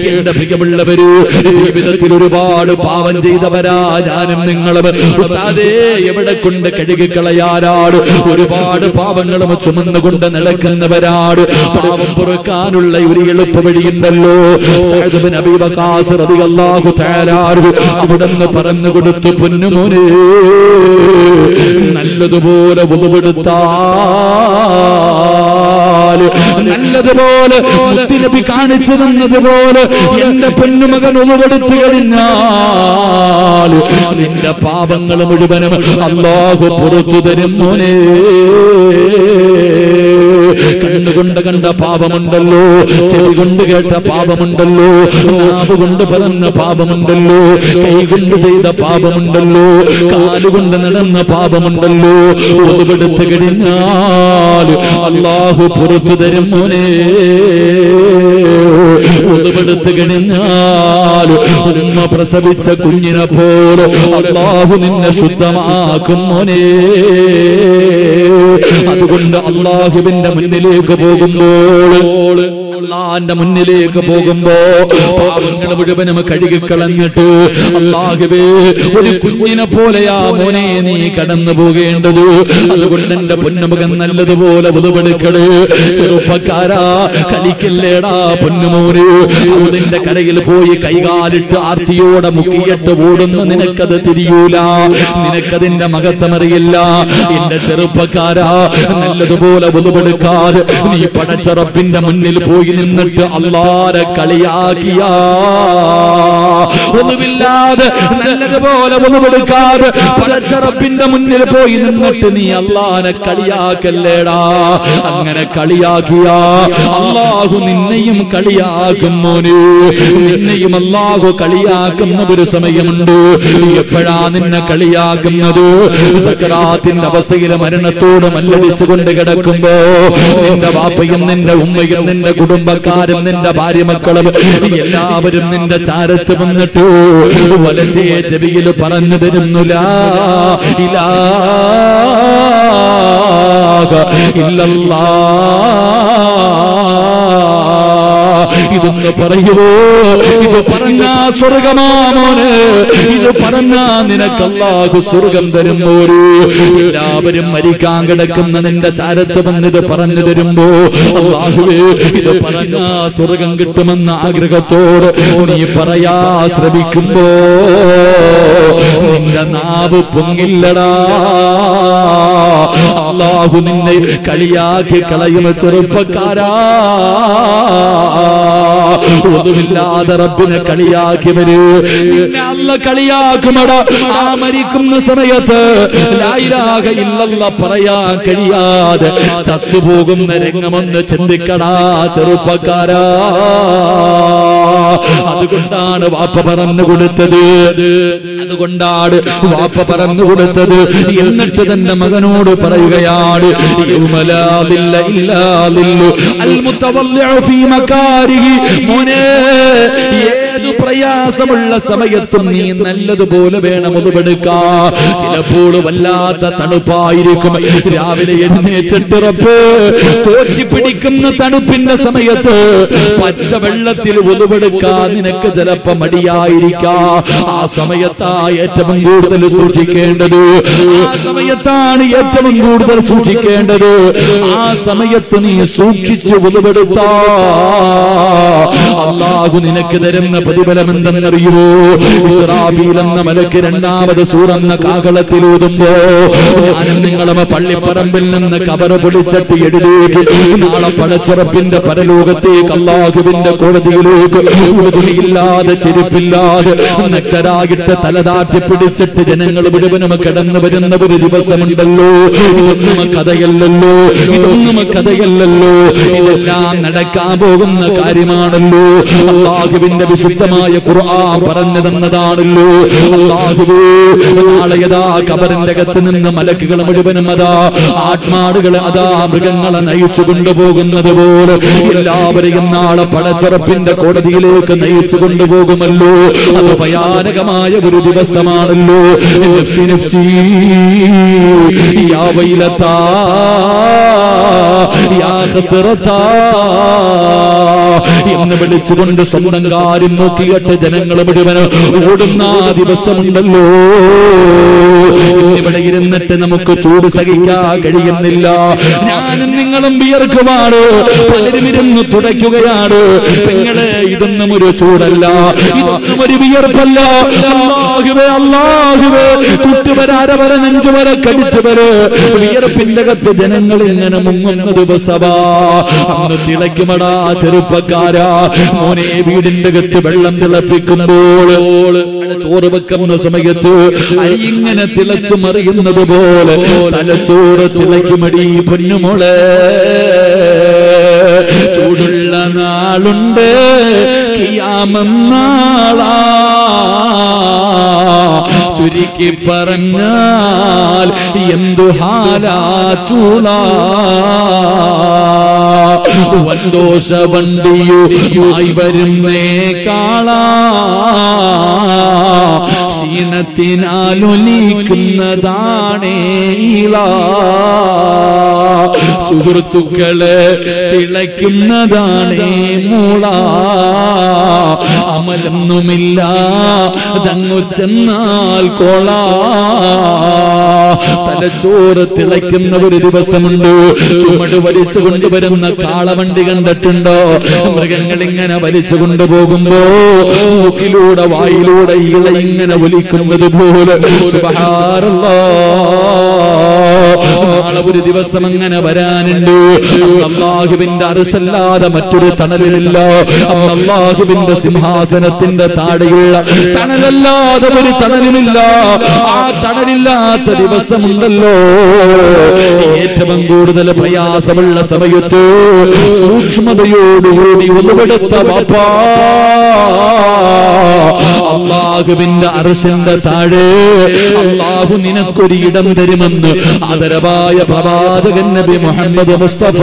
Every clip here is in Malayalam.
എന്റെ പ്രിയമുള്ളവര് ജീവിതത്തിൽ ഒരുപാട് പാവം ചെയ്തവരാ ഞാനും നിങ്ങളും ഉസ്താദേ എവിടെ കൊണ്ട് കഴുകിക്കളയാരാട് ഒരുപാട് പാവങ്ങളും ചുമന്നുകൊണ്ട് നടക്കുന്നവരാട് പാവം പൊറുക്കാനുള്ള ഒരു എളുപ്പ വഴിയുണ്ടല്ലോ സഅദ് ബിൻ അബീ വഖാസ് റളിയല്ലാഹു തആല അൻഹു അവിടുന്ന് പറഞ്ഞു കൊടുത്തു പൊന്നുമോനെ നല്ലതുപോലെ ഉതുവെടുത്താൽ നല്ലതുപോലെ മുത്തുനബി കാണിച്ചു തന്നതുപോലെ എന്റെ പൊന്നുമകൻ ഉതുവെടുത്തു കഴിഞ്ഞാൽ നിന്റെ പാപങ്ങൾ മുഴുവനും അള്ളാഹു പുറത്തു തരും മോനെ കണ്ണുകൊണ്ട് കണ്ട പാപമുണ്ടല്ലോ ചെവി കൊണ്ട് കേട്ട പാപമുണ്ടല്ലോ നാവ് കൊണ്ട് പറഞ്ഞ പാപമുണ്ടല്ലോ കൈ കൊണ്ട് ചെയ്ത പാപമുണ്ടല്ലോ കാലുകൊണ്ട് നടന്ന പാപമുണ്ടല്ലോ ഒതുവെടുത്ത് കഴിഞ്ഞാൽ അള്ളാഹു പുറത്തു തരും മോനെ ഒതുവെടുത്ത് കഴിഞ്ഞാൽ ഉമ്മ പ്രസവിച്ച കുഞ്ഞിനെ പോലെ അള്ളാഹു നിന്നെ ശുദ്ധമാക്കും മോനെ അതുകൊണ്ട് അള്ളാഹുവിന്റെ മുന്നിലേക്ക് പോകുമ്പോൾ അള്ളാന്റെ മുന്നിലേക്ക് പോകുമ്പോ പാപങ്ങൾ മുഴുവനും കഴുകിക്കളഞ്ഞിട്ട് അള്ളാഹുവേ ഒരു കുഞ്ഞിനെ പോലെയാ മോനെ നീ കടന്നു പോകേണ്ടത് അതുകൊണ്ട് എന്റെ പൊന്നുമുഖം നല്ലതുപോലെ ഉതുവെടുക്കള് ചെറുപ്പക്കാരാ കളിക്കില്ലേടാ പൊന്നുമോന് അതിന്റെ കരയിൽ പോയി കൈകാലിട്ട് ആർത്തിയോടെ മുക്കിയിട്ട് ഓടുന്ന നിനക്കത് തിരിയൂല നിനക്കതിന്റെ മഹത്വമറിയില്ല എന്റെ ചെറുപ്പക്കാരാ നല്ലതുപോലെ ഉതുവെടുക്കാതെ നീ പടച്ചറപ്പിന്റെ മുന്നിൽ പോയി നിന്നിട്ട് അള്ളാരെ കളിയാക്കിയ ഒന്നുമില്ലാതെ നല്ലതുപോലെ ഒന്നുമെടുക്കാതെ പടച്ചറപ്പിന്റെ മുന്നിൽ പോയി നിന്നിട്ട് നീ അള്ളാനെ കളിയാക്കല്ലേടാ അങ്ങനെ കളിയാക്കിയ അള്ളാഹു നിന്നെയും കളിയാക്കും മോന് നിന്നെയും അള്ളാഹു കളിയാക്കുന്ന ഒരു സമയമുണ്ട് എപ്പോഴാ നിന്നെ കളിയാക്കുന്നത് സക്കറാത്തിന്റെ അവസ്ഥയിലെ മരണത്തോട് മല്ലടിച്ചുകൊണ്ട് കിടക്കുമ്പോ നിന്റെ വാപ്പയും നിന്റെ ഉമ്മയും നിന്റെ കുടുംബക്കാരും നിന്റെ ഭാര്യ മക്കളും എല്ലാവരും നിന്റെ ചാരത്ത് വന്നിട്ട് വലത്തെ ചെവിയിൽ പറഞ്ഞു തരുന്നില്ല ഇലാ ഇതൊന്ന് പറയുവോ ഇത് പറഞ്ഞാ സ്വർഗമാമോന് ഇത് പറഞ്ഞാ നിനക്ക് അല്ലാഹു സ്വർഗം തരുമ്പോര് എല്ലാവരും മരിക്കാൻ കിടക്കുന്ന നിന്റെ ചാരത്ത് വന്നിത് പറഞ്ഞു തരുമ്പോ അള്ളാഹുവേ ഇത് പറഞ്ഞാ സ്വർഗം കിട്ടുമെന്ന ആഗ്രഹത്തോട് നീ പറയാ ശ്രമിക്കുമ്പോ നിന്റെ നാവ് പൊങ്ങില്ലടാ അള്ളാഹു നിന്നെ കളിയാക്കി കളയുന്ന ചെറുപ്പക്കാരാ ഒന്നുമില്ലാതെ റബ്ബിനെ കളിയാക്കിയവര് നിന്നെ അല്ല കളിയാക്കുമട ആ മരിക്കുന്ന സമയത്ത് ലായിരാക ഇല്ലല്ല പറയാൻ കഴിയാതെ ചത്തുപോകുന്ന രംഗമെന്ന് ചിന്തിക്കടാ ചെറുപ്പക്കാരാ അതുകൊണ്ടാണ് വാപ്പ പറഞ്ഞു കൊടുത്തത് അതുകൊണ്ടാണ് വാപ്പ പറഞ്ഞു കൊടുത്തത് എന്നിട്ട് തന്റെ മകനോട് പറയുകയാണ് യൗമലാദില്ല ഇല്ലാദില്ലു അൽ മുത്തവല്ലിഉ ഫീ മകാരിഹി മോനെ ഏതു പ്രയാസമുള്ള സമയത്തും നീ നല്ലതുപോലെ വേണം ഒതുവെടുക്കാ ചിലപ്പോൾ വല്ലാത്ത തണുപ്പായിരിക്കും രാവിലെ എഴുന്നേറ്റിറപ്പ് കോച്ചി പിടിക്കുന്ന തണുപ്പിന്റെ സമയത്ത് പച്ചവെള്ളത്തിൽ ഒതുവെടുക്കാൻ നിനക്ക് ചിലപ്പോ മടിയായിരിക്കാ ആ സമയത്താ ഏറ്റവും കൂടുതൽ സൂക്ഷിക്കേണ്ടത് ആ സമയത്താണ് ഏറ്റവും കൂടുതൽ സൂക്ഷിക്കേണ്ടത് ആ സമയത്ത് നീ സൂക്ഷിച്ചു ഒതുവെടുത്താ അള്ളാഹു നിനക്ക് തരുന്ന പ്രതിഫലം എന്തെന്നറിയുമോ ഇസ്രാഫീൽ എന്ന മലക്ക് രണ്ടാമത് സൂറന്ന കാകളത്തിൽ ഊതുമ്പോ ഞാനും നിങ്ങളും പള്ളിപ്പറമ്പിൽ നിന്ന് കബറ് പൊളിച്ചട്ടി എഴുതേക്ക് നാളെ പഴച്ചുറപ്പിന്റെ പരലോകത്തേക്ക് അള്ളാഹുവിന്റെ കോടതിയിലേക്ക് ഉടുതുണിയില്ലാതെ ചെരുപ്പില്ലാതെ നഗ്നരായിട്ട് തലതാറ്റി പിടിച്ചിട്ട് ജനങ്ങൾ മുഴുവനും കിടന്നു വരുന്ന ഒരു ദിവസമുണ്ടല്ലോ ഇതൊന്നും കഥയല്ലല്ലോ ഇതൊന്നും കഥയല്ലല്ലോ ഇതെല്ലാം നടക്കാൻ പോകുന്ന കാര്യമാണല്ലോ അള്ളാഹുവിന്റെ വിശുദ്ധമായ ഖുർആൻ പറഞ്ഞു തന്നതാണല്ലോ അല്ലാഹുവേ നാളെ യഥാ കബറിന്റെ അകത്ത് നിന്ന് മലക്കുകൾ മുഴുവനും അതാ ആത്മാടുകൾ അതാ മൃഗങ്ങളെ നയിച്ചു കൊണ്ടുപോകുന്നത് പോലെ എല്ലാവരെയും നാളെ പടച്ചുറപ്പിന്റെ കോടതിയിലേക്ക് നയിച്ചു കൊണ്ടുപോകുമല്ലോ അത് ഭയാനകമായ ഒരു ദിവസമാണല്ലോ നഫ്സി നഫ്സി യാ വൈലത്താ യാ ഖസ്റത്താ എന്ന് വിളിച്ചുകൊണ്ട് സ്വന്തം കാര്യം നോക്കിയിട്ട് ജനങ്ങൾ മുഴുവൻ ഓടുന്ന ആ ദിവസമുണ്ടല്ലോ ഇവിടെ ഇരുന്നിട്ട് നമുക്ക് ചൂട് സഹിക്കാൻ കഴിയുന്നില്ല ഞാനും നിങ്ങളും വിയർക്കുമാണ് പലരും ഇരുന്ന് തുടയ്ക്കുകയാണ് പെങ്ങളെ ഇതൊന്നും ഒരു ചൂടല്ല ഇതൊന്നും ഒരു വിയർപ്പല്ല അല്ലാഹുവേ അല്ലാഹുവേ കുട്ടുവരാരവരെ നെഞ്ചുവരെ കടിച്ചുവരെ വിയർപ്പിന്റെ അകത്ത് ജനങ്ങൾ ഇങ്ങനെ മുങ്ങുന്ന ദിവസമാ അന്ന് തിളയ്ക്കുമടാ ചെറുപ്പക്കാരാ മോനെ വീടിന്റെ അകത്ത് വെള്ളം തിളപ്പിക്കുമ്പോൾ ചോറ് വെക്കുന്ന സമയത്ത് അരി ഇങ്ങനെ തിളച്ചു മറിയുന്നത് പോലെ തലച്ചോറ് തിളയ്ക്കുമടി പൊന്നുമോളെ ചൂടുള്ള നാളുണ്ട് കിയാമെന്നാളാ ചുരുക്കി പറഞ്ഞാൽ എന്തു ഹാലാ ചൂളാ വന്തോഷ വണ്ടിയുമായി വരുന്നേ കാളാ ക്ഷീണത്തിനാലൊലിക്കുന്നതാണേ ഇളാ സുഹൃത്തുക്കളെ തിളയ്ക്കുന്നതാണേ മൂള അമലൊന്നുമില്ല തങ്ങു ചെന്നാൽ കോള തലച്ചോറ് തിളയ്ക്കുന്ന ഒരു ദിവസമുണ്ട് ചുമട് വലിച്ചു കൊണ്ടുവരുന്ന കാളവണ്ടി കണ്ടിട്ടുണ്ടോ മൃഗങ്ങൾ ഇങ്ങനെ വലിച്ചു കൊണ്ടുപോകുമ്പോ മൂക്കിലൂടെ വായിലൂടെ ഇള ഇങ്ങനെ ഒലിക്കുന്നത് പോലെ സുബ്ഹാനല്ലാഹ്. നാളെ ഒരു ദിവസം അങ്ങനെ വരാനുണ്ട് അള്ളാഹുവിന്റെ അറിസല്ലാതെ മറ്റൊരു തണലിലില്ല അള്ളാഹുവിന്റെ സിംഹാസനത്തിന്റെ താഴെയുള്ള തണലല്ലാതെ ഒരു തണലുമില്ല ആ തണലില്ലാത്ത ദിവസമുണ്ടല്ലോ ഏറ്റവും കൂടുതൽ പ്രയാസമുള്ള സമയത്ത് സൂക്ഷ്മതയോടുകൂടി ഒന്നുപെടുത്ത വാപ്പാ അള്ളാഹുവിന്റെ അർഷന്റെ താഴെ അള്ളാഹു നിനക്കൊരു ഇടം തരുമെന്ന് ആദരവായ പ്രവാചകൻ നബി മുഹമ്മദ് മുസ്തഫ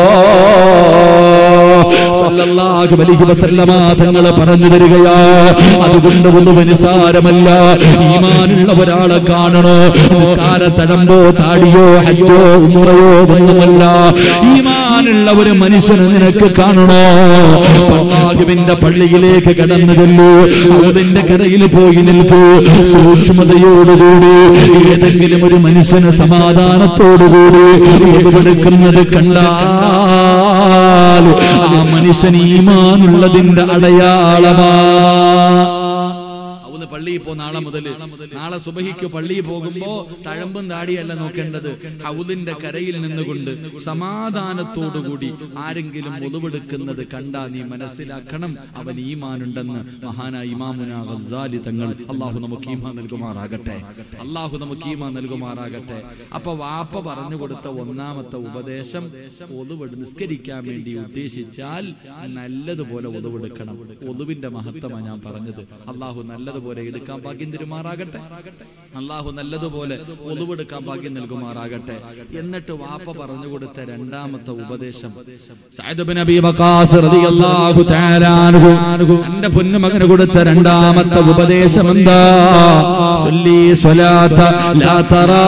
സല്ലല്ലാഹു അലൈഹി വസല്ലമ തങ്ങൾ പറഞ്ഞു തരികയാ അതുകൊണ്ട് ഒന്നും നിസാരമല്ല ഈമാനുള്ള ഒരാളെ കാണണോ നിസ്കാര തടമ്പോ താടിയോ ഹജ്ജോ ഉമുറയോ ഒന്നുമല്ല ഈമാനുള്ള ഒരു മനുഷ്യനെ നിനക്ക് കാണണോ അള്ളാഹുവിന്റെ പള്ളിയിലേക്ക് കടന്നു ചെല്ലൂ അതിന്റെ കരയിൽ പോയി നിൽക്കൂ സൂക്ഷ്മതയോടുകൂടി ഏതെങ്കിലും ഒരു മനുഷ്യന് സമാധാനത്തോടുകൂടി എടുക്കുന്നത് കണ്ടാൽ ആ മനുഷ്യൻ ഈമാനുള്ളതിന്റെ അടയാളമാ ഒന്ന് പള്ളിയിൽ പോ നാളെ മുതൽ നാളെ സുബഹിക്ക് പള്ളിയിൽ പോകുമ്പോ തഴമ്പും താടിയല്ല നോക്കേണ്ടത് ഹൗദിന്റെ കരയിൽ നിന്നുകൊണ്ട് സമാധാനത്തോടുകൂടി ആരെങ്കിലും ഒളിവെടുക്കുന്നത് കണ്ടാ നീ മനസ്സിലാക്കണം അവൻ ഈമാനുണ്ടെന്ന് മഹാനായ ഇമാമുന ഗസാലി തങ്ങൾ അള്ളാഹു നമുക്ക് ഈമാൻ നൽകുമാറാകട്ടെ അള്ളാഹു നമുക്ക് ഈമാൻ നൽകുമാറാകട്ടെ അപ്പൊ വാപ്പ പറഞ്ഞു കൊടുത്ത ഒന്നാമത്തെ ഉപദേശം ഒളിവെട് നിസ്കരിക്കാൻ വേണ്ടി ഉദ്ദേശിച്ചാൽ നല്ലതുപോലെ ഒളിവെടുക്കണം ഒളിവിന്റെ മഹത്വമാണ് ഞാൻ പറഞ്ഞത് അള്ളാഹു നല്ലതുപോലെ എടുക്കാൻ ഭാഗ്യം തരുമാറാകട്ടെ അള്ളാഹു നല്ലതുപോലെ ഒളിവെടുക്കാൻ ഭാഗ്യം നൽകുമാറാകട്ടെ എന്നിട്ട് വാപ്പ പറഞ്ഞു കൊടുത്ത രണ്ടാമത്തെ ഉപദേശം സഅദ് ബിൻ അബീ വഖാസ് റളിയല്ലാഹു തആല അൻഹു തന്റെ പൊന്നുമകന് കൊടുത്ത രണ്ടാമത്തെ ഉപദേശം എന്താ സല്ലി സ്വലാത്ത ലാ തറാ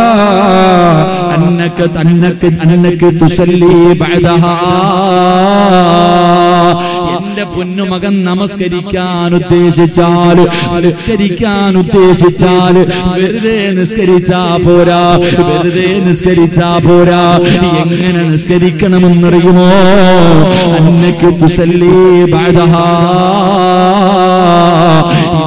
അന്നക അന്നക അന്നക തുസല്ലി ബഅദഹാ എന്റെ പൊന്നുമകൻ നമസ്കരിക്കാൻ ഉദ്ദേശിച്ചാൽ നിസ്കരിക്കാൻ ഉദ്ദേശിച്ചാൽ വെറുതെ നിസ്കരിച്ചാ പോരാ വെറുതെ നിസ്കരിച്ചാ പോരാ എങ്ങനെ നിസ്കരിക്കണമെന്നറിയുമോ അന്നക്ക് തുസല്ലി ബഅദഹാ ഇത്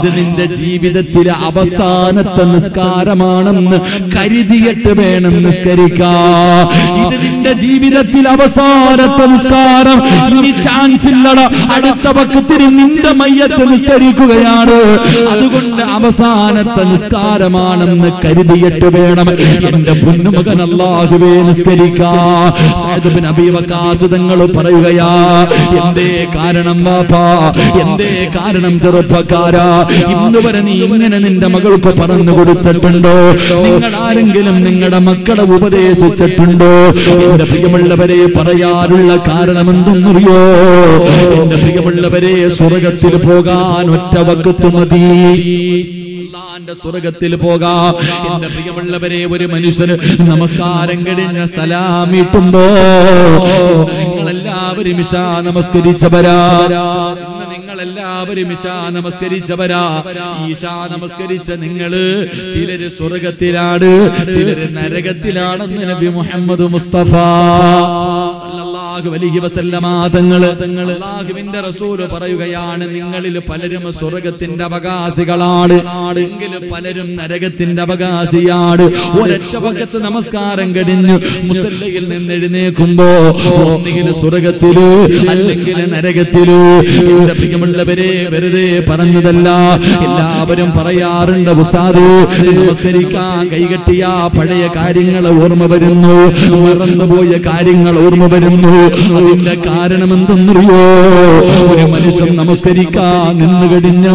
ഇത് നിന്റെ ജീവിതത്തിലെ അവസാനത്തെ നിസ്കാരമാണെന്ന് കരുതിയിട്ട് വേണം നിസ്കരിക്കാ ഇത് നിന്റെ ജീവിതത്തിൽ അവസാനത്തെ നിസ്കാരം ഇനി ചാൻസ് ഇല്ലട അടുത്ത പക്കത്തിന് നിന്റെ മയ്യത്ത് നിസ്കരിക്കുകയാണ് അതുകൊണ്ട് അവസാനത്തെ നിസ്കാരമാണെന്ന് കരുതിയിട്ട് വേണം എന്റെ പൊന്നുമകൻ അല്ലാഹുവേ നിസ്കരിക്കാ സാഹിബിൻ അബീവകാശതങ്ങൾ പറയുകയാ എന്തേ കാരണം വാപ്പാ എന്തേ കാരണം ചെറുപ്പക്കാരാ ഇന്ന് വരെ നീ ഇങ്ങനെ നിന്റെ മകൾക്ക് പറഞ്ഞു കൊടുത്തിട്ടുണ്ടോ നിങ്ങൾ ആരെങ്കിലും നിങ്ങളുടെ മക്കളെ ഉപദേശിച്ചിട്ടുണ്ടോ എന്റെ പ്രിയമുള്ളവരെ പറയാനുള്ള കാരണം എന്തെന്നറിയോ എന്റെ പ്രിയമുള്ളവരെ സ്വർഗത്തിൽ പോകാൻ ഒറ്റ വക്കത്ത് മതി അള്ളാന്റെ സ്വർഗത്തിൽ പോകാം എന്റെ പ്രിയമുള്ളവരെ ഒരു മനുഷ്യന് നമസ്കാരം കഴിഞ്ഞ സലാമിട്ടുമ്പോ നിങ്ങളെല്ലാവരും ഇഷ നമസ്കരിച്ചവരാ ഇന്ന് നിങ്ങളെല്ലാവരും ഇഷ നമസ്കരിച്ചവരാ ഈശ നമസ്കരിച്ച നിങ്ങള് ചിലര് സ്വർഗത്തിലാണ് ചിലര് നരകത്തിലാണെന്ന് നബി മുഹമ്മദ് മുസ്തഫ സല്ലല്ലാഹു അലൈഹി വസല്ലമ തങ്ങള് അല്ലാഹുവിന്റെ റസൂല് പറയുകയാണ് നിങ്ങളിൽ പലരും സ്വർഗത്തിന്റെ അവകാശികളാണ് എങ്കിലും പലരും നരകത്തിന്റെ അവകാശിയാണ് ഒരൊറ്റ പക്കത്ത് നമസ്കാരം കഴിഞ്ഞ് മുസല്ലയിൽ നിന്ന് എഴുന്നേക്കുമ്പോ ഒന്നുകിൽ സ്വർഗത്തില് അല്ലെങ്കിൽ നരകത്തില് എന്റെ പ്രിയമുള്ളവരെ വെറുതെ പറഞ്ഞതല്ല എല്ലാവരും പറയാറുണ്ട് ഉസ്താദ് നമസ്കരിക്കാൻ കൈകെട്ടിയ പഴയ കാര്യങ്ങൾ ഓർമ്മ വരുന്നു മറന്നുപോയ കാര്യങ്ങൾ ഓർമ്മ വരുന്നു അതിന്റെ കാരണം എന്തെന്നറിയോ ഒരു മനുഷ്യൻ നമസ്കരിക്കാൻ നിന്ന്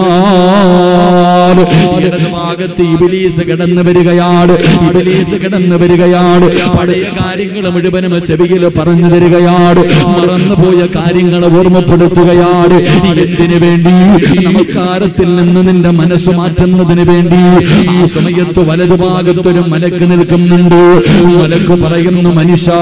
കഴിഞ്ഞാൽ ഇടത് ഭാഗത്ത് ഇബിലീസ് കിടന്നു വരികയാണ് ഇബിലീസ് കിടന്നു വരികയാണ് പഴയ കാര്യങ്ങൾ മുഴുവനും ചെവിയിൽ പറഞ്ഞു തരികയാണ് മറന്നുപോയ കാര്യങ്ങൾ ഓർമ്മപ്പെടുത്തുകയാണ് എന്തിനു വേണ്ടി നമസ്കാരത്തിൽ നിന്ന് നിന്റെ മനസ്സ് മാറ്റുന്നതിന് വേണ്ടി ആ സമയത്ത് വലതുഭാഗത്തൊരു മലക്ക് നിൽക്കുന്നുണ്ട് മലക്ക് പറയുന്നു മനുഷ്യ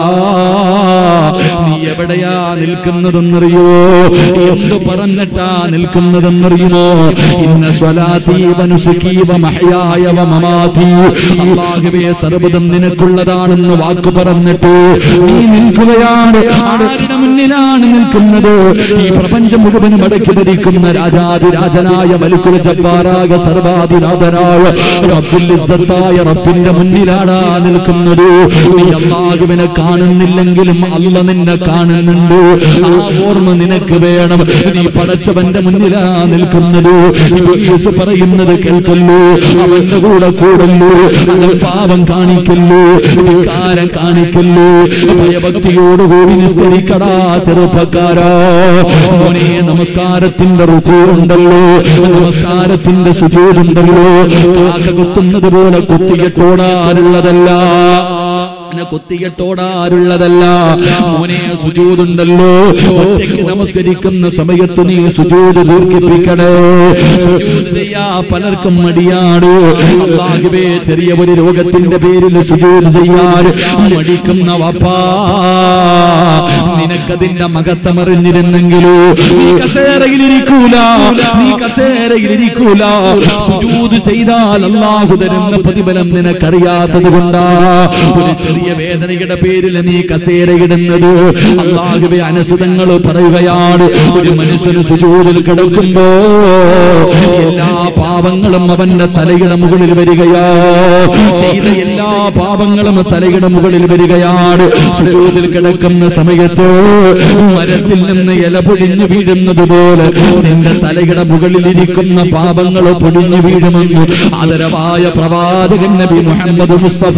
നീ എവിടെയാ നിൽക്കുന്നതെന്നറിയോ എന്തു പറഞ്ഞിട്ടാ നിൽക്കുന്നതെന്നറിയുമോ ഇന്ന സ്വലാതീവനുസുഖീവ മഹയായവ മമാതി അള്ളാഹുവേ സർവ്വതം നിനക്കുള്ളതാണെന്ന് വാക്ക് പറഞ്ഞിട്ട് നീ നിൽക്കുകയാണ് ആരുടെ മുന്നിലാണ് നിൽക്കുന്നത് ഈ പ്രപഞ്ചം മുഴുവനും അടക്കി ഭരിക്കുന്ന രാജാതിരാജനായ മലുക്കുല ജബ്ബാറായ സർവാതിരാധനായ റബ്ബുൽ ഇസ്സത്തായ റബ്ബിന്റെ മുന്നിലാടാ നിൽക്കുന്നത് നീ അള്ളാഹുവിനെ കാണുന്നില്ലെങ്കിലും അല്ല നിന്നെ കാണുന്നുണ്ട് ആ ഓർമ്മ നിനക്ക് വേണം നീ പടച്ചവന്റെ മുന്നിലാ നിൽക്കുന്നത് ഇബ്ലീസ് പറയുന്നത് കേൾക്കല്ലോ അവന്റെ കൂടെ കൂടല്ലോ അവൻ പാപം കാണിക്കല്ലോ വികാരം കാണിക്കല്ലോ ഭയഭക്തിയോടുകൂടി നിസ്കരിക്കടാ ചെറുപ്പക്കാരാ മോനെ നമസ്കാരത്തിന്റെ റുക്കുണ്ടല്ലോ നമസ്കാരത്തിന്റെ സുജൂരുണ്ടല്ലോ കാക്ക കുത്തുന്നത് പോലെ കുത്തികെട്ടോടാറുള്ളതല്ല അങ്ങനെ കൊത്തികെട്ടോടാറുള്ളതല്ല മോനെ സുജൂതുണ്ടല്ലോ ഒറ്റയ്ക്ക് നമസ്കരിക്കുന്ന സമയത്ത് നീ സുജൂത് ദീർഘിപ്പിക്കണേ സുജൂത് ചെയ്യാ പലർക്കും മടിയാണ് അള്ളാഹുവേ ചെറിയ ഒരു രോഗത്തിന്റെ പേരിൽ സുജൂത് ചെയ്യാൻ മടിക്കുന്ന വാപ്പാ നിനക്കതിന്റെ മകത്തമറിഞ്ഞിരുന്നെങ്കിലോ നീ കസേരയിലിരിക്കൂല നീ കസേരയിലിരിക്കൂല സുജൂത് ചെയ്താൽ അള്ളാഹു തരുന്ന പ്രതിഫലം നിനക്കറിയാത്തത് കൊണ്ടാ ഒരു ചെറിയ വേദനയുടെ പേരിൽ നീ കസേരയിടുന്നത് അള്ളാഹുവെ അനുസൃതങ്ങൾ പറയുകയാണ് ഒരു മനുഷ്യന് സുജൂതിൽ കിടക്കുമ്പോ എല്ലാ പാപങ്ങളും അവന്റെ തലയുടെ മുകളിൽ വരികയാ ചെയ്ത എല്ലാ പാപങ്ങളും തലയുടെ മുകളിൽ വരികയാണ് സുജൂതിൽ കിടക്കുന്ന സമയത്ത് മരത്തിൽ നിന്ന് ഇല പൊടിഞ്ഞു വീഴുന്നത് പോലെ നിന്റെ തലയുടെ മുകളിൽ ഇരിക്കുന്ന പാപങ്ങൾ പൊടിഞ്ഞു വീഴുമെന്ന് ആദരവായ പ്രവാചകൻ നബി മുഹമ്മദ് മുസ്തഫ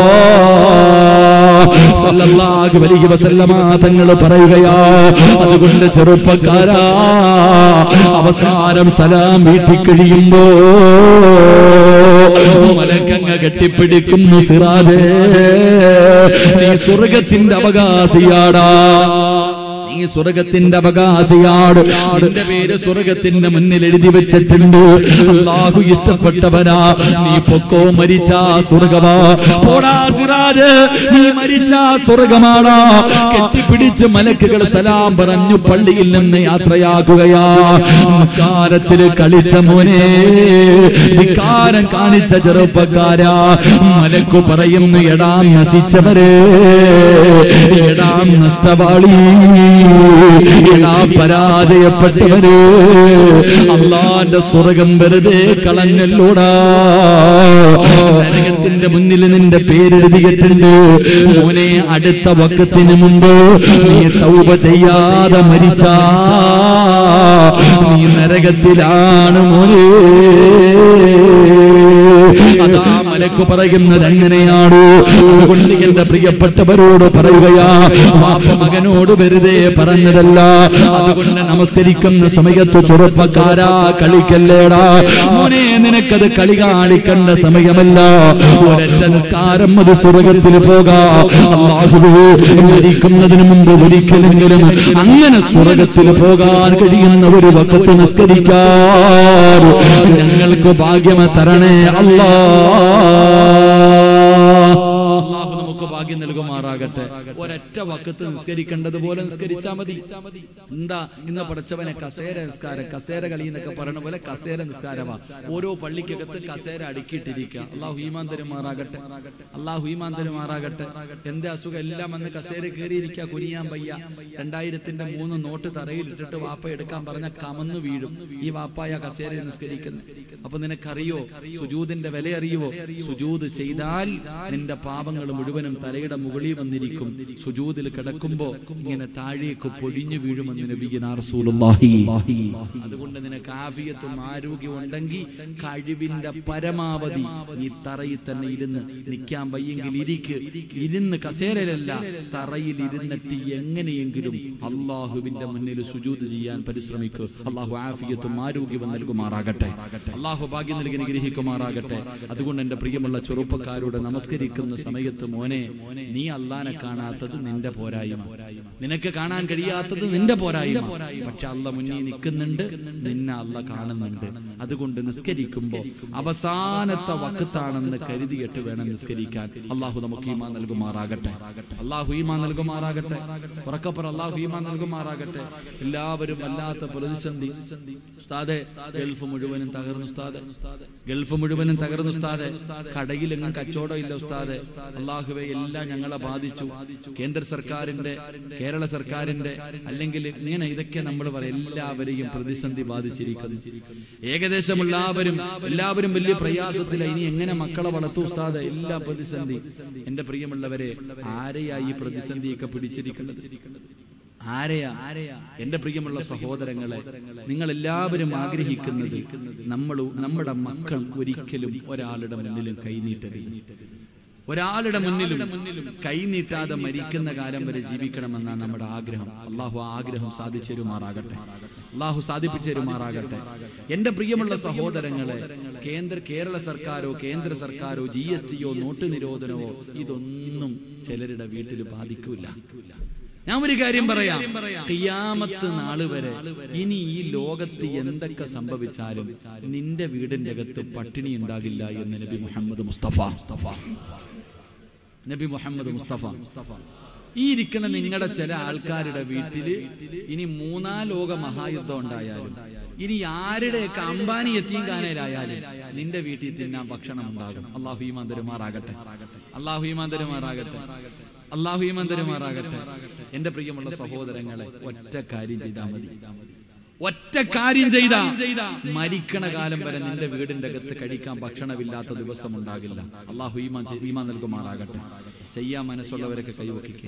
സല്ലല്ലാഹു അലൈഹി വസല്ലമ തങ്ങൾ പറയുകയാ അതുകൊണ്ട് ചെറുപ്പക്കാരാ അവസാനം സലാം വീട്ടിൽ കഴിയുമ്പോ മലക്കങ്ങ കെട്ടിപ്പിടിക്കുന്നു സിറാജേ നീ സ്വർഗത്തിന്റെ അവകാശിയാടാ നീ സ്വർഗത്തിന്റെ അവകാശിയാണ് നിന്റെ പേര് സ്വർഗത്തിന്റെ മുന്നിൽ എഴുതി വെച്ചിട്ടുണ്ട് അള്ളാഹു ഇഷ്ടപ്പെട്ടവനാ നീ പൊക്കോ മരിച്ച സ്വർഗമാ പോടാ സിറാജ് നീ മരിച്ച സ്വർഗമാടാ കെട്ടിപ്പിടിച്ച് മലക്കുകൾ സലാം പറഞ്ഞു പള്ളിയിൽ നിന്ന് യാത്രയാക്കുകയാ നമസ്കാരത്തിൽ കളിച്ച മോനെ ധിക്കാരം കാണിച്ച ചെറുപ്പക്കാരാ മലക്കു പറയുന്നു എടാം നശിച്ചവരെ എടാം നഷ്ടവാളി എടാ പരാജയപ്പെട്ടവര് അള്ളാന്റെ സ്വർഗം വെറുതെ കളഞ്ഞല്ലോടാ നരകത്തിന്റെ മുന്നിൽ നിന്റെ പേരെഴുതിയിട്ടുണ്ട് മോനെ അടുത്ത വക്കത്തിന് മുമ്പ് നീ തൗബ ചെയ്യാതെ മരിച്ചാ നീ നരകത്തിലാണ് മോനെ അതാ മലക്ക് പറയുന്നത് എങ്ങനെയാണ് അതുകൊണ്ട് എന്റെ പ്രിയപ്പെട്ടവരോട് പറയുകയാ വാപ്പ മകനോട് വെറുതെ പറഞ്ഞതല്ല അതുകൊണ്ട് നമസ്കരിക്കുന്ന സമയത്ത് ചെറുപ്പക്കാരാ കളിക്കല്ലേടാ മോനെ നിനക്കത് കളി കാണിക്കേണ്ട സമയമല്ല ഒരൊറ്റ നിസ്കാരം അത് സ്വർഗത്തിൽ പോകാ അള്ളാഹുവേ മരിക്കുന്നതിന് മുമ്പ് ഒരിക്കലെങ്കിലും അങ്ങനെ സ്വർഗത്തിൽ പോകാൻ കഴിയുന്ന ഒരു വക്കത്ത് നിസ്കരിക്കാൻ ഞങ്ങൾക്ക് ഭാഗ്യം തരണേ അല്ലാ അള്ളാഹു നമുക്ക് ഭാഗ്യം നൽകുമാറാകട്ടെ ഒരൊറ്റ വക്കത്ത് നിസ്കരിക്കേണ്ടതുപോലെ നിസ്കരിച്ചാ മതി എന്താ ഇന്ന് പഠിച്ചവനെ കസേര നിസ്കാരം കസേര കളി എന്നൊക്കെ പറയുന്ന പോലെ കസേര നിസ്കാരമാ ഓരോ പള്ളിക്കകത്ത് കസേര അടുക്കിയിട്ടിരിക്കുക അള്ളാഹു ഹീമാൻ തരുമാറാകട്ടെ അള്ളാഹു ഹീമാൻ തരുമാറാകട്ടെ എന്റെ അസുഖം എല്ലാം വന്ന് കസേര കയറിയിരിക്കുക കുനിയാൻ വയ്യ രണ്ടായിരത്തിന്റെ മൂന്ന് നോട്ട് തറയിൽ ഇട്ടിട്ട് വാപ്പ എടുക്കാൻ പറഞ്ഞ കമന്നു വീഴും ഈ വാപ്പായ കസേര നിസ്കരിക്കുന്നു അപ്പൊ നിനക്കറിയോ സുജൂദിന്റെ വില അറിയുവോ സുജൂദ് ചെയ്താൽ നിന്റെ പാപങ്ങൾ മുഴുവനും തലയുടെ മുകളിൽ വന്നിരിക്കും സുജൂദിൽ കിടക്കുമ്പോ ഇങ്ങനെ താഴേക്ക് പൊഴിഞ്ഞു വീഴുമെന്ന് നബിഗിനാർ റസൂലുള്ളാഹി അതുകൊണ്ട് നിനക്ക് ആഫിയത്തും ആരോഗ്യം ഉണ്ടെങ്കിൽ കഴിവിന്റെ പരമാവധി നീ തറയിൽ തന്നെ ഇരുന്ന് നിൽക്കാൻ വയ്യെങ്കിൽ ഇരിക്ക് ഇരുന്ന് കസേരയിലല്ല തറയിൽ ഇരുന്നിട്ട് എങ്ങനെയെങ്കിലും അള്ളാഹുവിന്റെ മുന്നിൽ സുജൂത് ചെയ്യാൻ പരിശ്രമിക്കുക അള്ളാഹു ആഫിയത്തും ആരോഗ്യവും നൽകുമാറാകട്ടെ അള്ളാഹു ഭാഗ്യം നൽകി അനുഗ്രഹിക്കുമാറാകട്ടെ അതുകൊണ്ട് എന്റെ പ്രിയമുള്ള ചെറുപ്പക്കാരോട് നമസ്കരിക്കുന്ന സമയത്ത് മോനെ നീ അള്ളാനെ കാണാത്തത് നിന്റെ പോരായ്മ നിനക്ക് കാണാൻ കഴിയാത്തത് നിന്റെ പോരായ്മ പക്ഷെ അല്ല മുന്നിൽ നിൽക്കുന്നുണ്ട് നിന്നെ അല്ല കാണുന്നുണ്ട് അതുകൊണ്ട് നിസ്കരിക്കുമ്പോ അവസാനത്തെ വക്കത്താണെന്ന് കരുതിയിട്ട് വേണം നിസ്കരിക്കാൻ അള്ളാഹു നമുക്ക് ഈമാ നൽകുമാറാകട്ടെ അള്ളാഹു ഈമാ നൽകുമാറാകട്ടെ ഉറക്കപ്പുറ അള്ളാഹു ഈമാ നൽകുമാറാകട്ടെ എല്ലാവരും വല്ലാത്ത പ്രതിസന്ധി ഉസ്താദെ ഗൾഫ് മുഴുവനും തകർന്നു ഉസ്താദെ ഗൾഫ് മുഴുവനും തകർന്നു ഉസ്താദെ കടയിലെങ്ങും കച്ചവടം ഇല്ല ഉസ്താദെ അള്ളാഹുവെ എല്ലാം ഞങ്ങളെ ബാധിച്ചു കേന്ദ്ര സർക്കാരിന്റെ കേരള സർക്കാരിന്റെ അല്ലെങ്കിൽ ഇങ്ങനെ ഇതൊക്കെ നമ്മൾ പറയും എല്ലാവരെയും പ്രതിസന്ധി ബാധിച്ചിരിക്കുന്നു ഏകദേശം എല്ലാവരും എല്ലാവരും വലിയ പ്രയാസത്തില ഇനി എങ്ങനെ മക്കളെ വളർത്തു ഉസ്താദ് എല്ലാ പ്രതിസന്ധി എന്റെ പ്രിയമുള്ളവരെ ആരെയാ ഈ പ്രതിസന്ധിയൊക്കെ പിടിച്ചിരിക്കുന്നത് ആരെയാ ആരെയാ എന്റെ പ്രിയമുള്ള സഹോദരങ്ങളെ നിങ്ങൾ എല്ലാവരും ആഗ്രഹിക്കുന്നത് നമ്മൾ നമ്മുടെ മക്കൾ ഒരിക്കലും ഒരാളുടെ മുന്നിലും കൈനീട്ടരുത് ഒരാളുടെ മുന്നിലും കൈനീട്ടാതെ മരിക്കുന്ന കാലം വരെ ജീവിക്കണമെന്നാണ് നമ്മുടെ ആഗ്രഹം അള്ളാഹു ആ ആഗ്രഹം സാധിച്ചേരുമാറാകട്ടെ അള്ളാഹു സാധിപ്പിച്ചേരുമാറാകട്ടെ എന്റെ പ്രിയമുള്ള സഹോദരങ്ങളെ കേന്ദ്ര കേരള സർക്കാരോ കേന്ദ്ര സർക്കാരോ ജി എസ് ടിയോ നോട്ട് നിരോധനമോ ഇതൊന്നും ചിലരുടെ വീട്ടിൽ ബാധിക്കൂല ഞാൻ ഒരു കാര്യം പറയാം കിയാമത്ത് നാള് വരെ ഇനി ഈ ലോകത്ത് എന്തൊക്കെ സംഭവിച്ചാലും നിന്റെ വീടിന്റെ അകത്ത് പട്ടിണി ഉണ്ടാകില്ല എന്ന് നബി മുഹമ്മദ് മുസ്തഫ നബി മുഹമ്മദ് മുസ്തഫ ഈ ഇരിക്കണ നിങ്ങളുടെ ചില ആൾക്കാരുടെ വീട്ടില് ഇനി മൂന്നാം ലോക മഹായുദ്ധം ഉണ്ടായാലും ഇനി ആരുടെയൊക്കെ അംബാനി എത്തിയും കാനയിലായാലും നിന്റെ വീട്ടിൽ തിന്നാൻ ഭക്ഷണം ഉണ്ടാകും അള്ളാഹു ഈമാൻ തരുമാറാകട്ടെ അള്ളാഹു ഈമാൻ തരുമാറാകട്ടെ അള്ളാഹു ഈമാൻ തരുമാറാകട്ടെ എന്റെ പ്രിയമുള്ള സഹോദരങ്ങളെ ഒറ്റ കാര്യം ചെയ്താൽ മതി ഒറ്റ കാര്യം ചെയ്ത മരിക്കണ കാലം വരെ നിന്റെ വീടിന്റെ അകത്ത് കഴിക്കാൻ ഭക്ഷണമില്ലാത്ത ദിവസം ഉണ്ടാകില്ല അള്ളാഹു ഈമാൻ ചെയ്- ഈമാൻ നൽകുമാറാകട്ടെ ചെയ്യാൻ മനസ്സുള്ളവരൊക്കെ കൈവക്കിക്കെ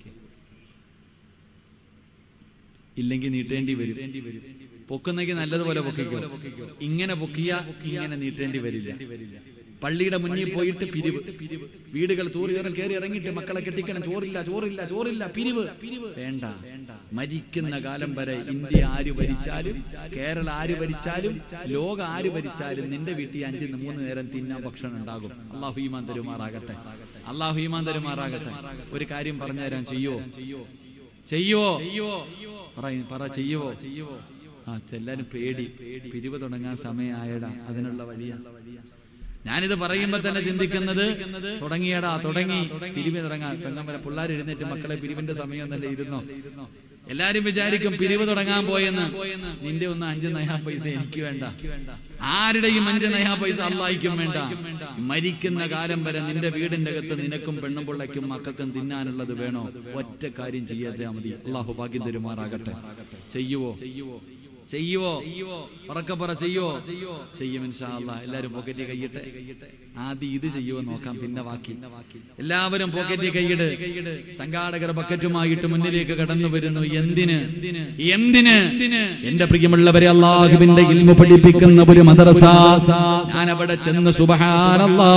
ഇല്ലെങ്കിൽ നീട്ടേണ്ടി വരും പൊക്കുന്നെങ്കിൽ നല്ലതുപോലെ പൊക്കിക്കോ ഇങ്ങനെ പൊക്കിയ ഇങ്ങനെ നീട്ടേണ്ടി വരില്ല പള്ളിയുടെ മുന്നിൽ പോയിട്ട് പിരിവ് വീടുകൾ തൂറിയോരം കയറി ഇറങ്ങിയിട്ട് മക്കളെ കെട്ടിക്കണം ചോറില്ല ചോറില്ല ചോറില്ല പിരിവ് വേണ്ട മരിക്കുന്ന കാലം വരെ ഇന്ത്യ ആര് ഭരിച്ചാലും കേരള ആര് ഭരിച്ചാലും ലോകം ആര് ഭരിച്ചാലും നിന്റെ വീട്ടിൽ അഞ്ചിന്ന് മൂന്ന് നേരം തിന്നാൻ ഭക്ഷണം ഉണ്ടാകും അള്ളാഹു ഈമാൻ തരുമാറാകട്ടെ അള്ളാഹു ഈമാൻ തരുമാറാകട്ടെ ഒരു കാര്യം പറഞ്ഞുതരാൻ ചെയ്യോ ചെയ്യോ പറ പറ ചെയ്യുവോ ആ എല്ലാരും പേടി പിരിവ് തുടങ്ങാൻ സമയമായടാ അതിനുള്ള വഴിയ ഞാനിത് പറയുമ്പോ തന്നെ ചിന്തിക്കുന്നത് തുടങ്ങിയടാ തുടങ്ങി പിരിവിന് തുടങ്ങാൻ പെങ്ങമ്മല പിള്ളേർ എഴുന്നേറ്റ് മക്കളെ പിരിവിന്റെ സമയം തന്നെ ഇരുന്നോ എല്ലാരും വിചാരിക്കും പിരിവ് തുടങ്ങാൻ പോയെന്ന് നിന്റെ ഒന്ന് അഞ്ച് നയാ പൈസ എനിക്ക് വേണ്ട ആരുടെയും അഞ്ച് നയാ പൈസ അള്ളാഹിക്കും വേണ്ട മരിക്കുന്ന കാലം വരെ നിന്റെ വീടിന്റെ അകത്ത് നിനക്കും പെണ്ണും പിള്ളയ്ക്കും മക്കൾക്കും തിന്നാനുള്ളത് വേണോ ഒറ്റ കാര്യം ചെയ്യാതെ മതി അള്ളാഹു ഭാഗ്യം തരുമാറാകട്ടെ ചെയ്യുവോ ചെയ്യുവോ ഉറക്കപ്പറ ചെയ്യോ ചെയ്യും ഇൻഷാ അല്ലാഹ് എല്ലാരും പോക്കറ്റിൽ കൈയിട്ടെ ആദ്യം ഇത് ചെയ്യുവോ നോക്കാം പിന്നെ ബാക്കി എല്ലാവരും പോക്കറ്റിൽ കൈയിട് സംഘാടകർ ബക്കറ്റുമായിട്ട് മുന്നിലേക്ക് കടന്നു വരുന്നു എന്തിന് എന്തിന് എന്റെ പ്രിയമുള്ളവരെ അള്ളാഹുവിന്റെ ഇൽമു പഠിപ്പിക്കുന്ന ഒരു മദ്രസ ഞാൻ അവിടെ ചെന്ന് സുബഹാനല്ലാ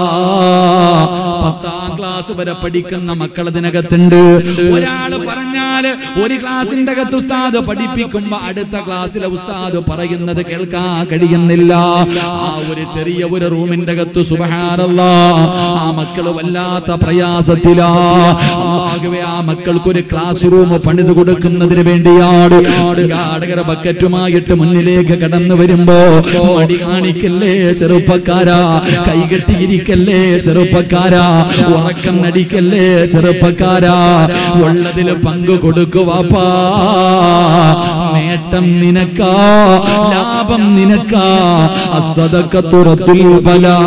പത്താം ക്ലാസ് വരെ പഠിക്കുന്ന മക്കൾ അതിനകത്തുണ്ട് ഒരാള് പറഞ്ഞാല് ഒരു ക്ലാസിന്റെ അകത്ത് ഉസ്താദ് പഠിപ്പിക്കുമ്പോ അടുത്ത ക്ലാസ്സിലെ ഉസ്താദ് പറയുന്നത് കേൾക്കാൻ കഴിയുന്നില്ല ആ ഒരു ചെറിയ ഒരു റൂമിന്റെ അകത്ത് സുബഹാനല്ലാ ആ മക്കള് വല്ലാത്ത പ്രയാസത്തിലാ ആകെ ആ മക്കൾക്ക് ഒരു ക്ലാസ് റൂം പണിത് കൊടുക്കുന്നതിന് വേണ്ടിയാണ് സംഘാടകർ ബക്കറ്റുമായിട്ട് മുന്നിലേക്ക് കടന്നു വരുമ്പോ മടി കാണിക്കല്ലേ ചെറുപ്പക്കാരാ കൈകെട്ടിയിരിക്കല്ലേ ചെറുപ്പക്കാരാ ഉറക്കം നടിക്കല്ലേ ചെറുപ്പക്കാരാ ഉള്ളതിൽ പങ്കു കൊടുക്കുവാപ്പാ നേട്ടം നിനക്കാ ലാഭം നിനക്കാ അസതക്കത്തുറത്തുൽ ബലാ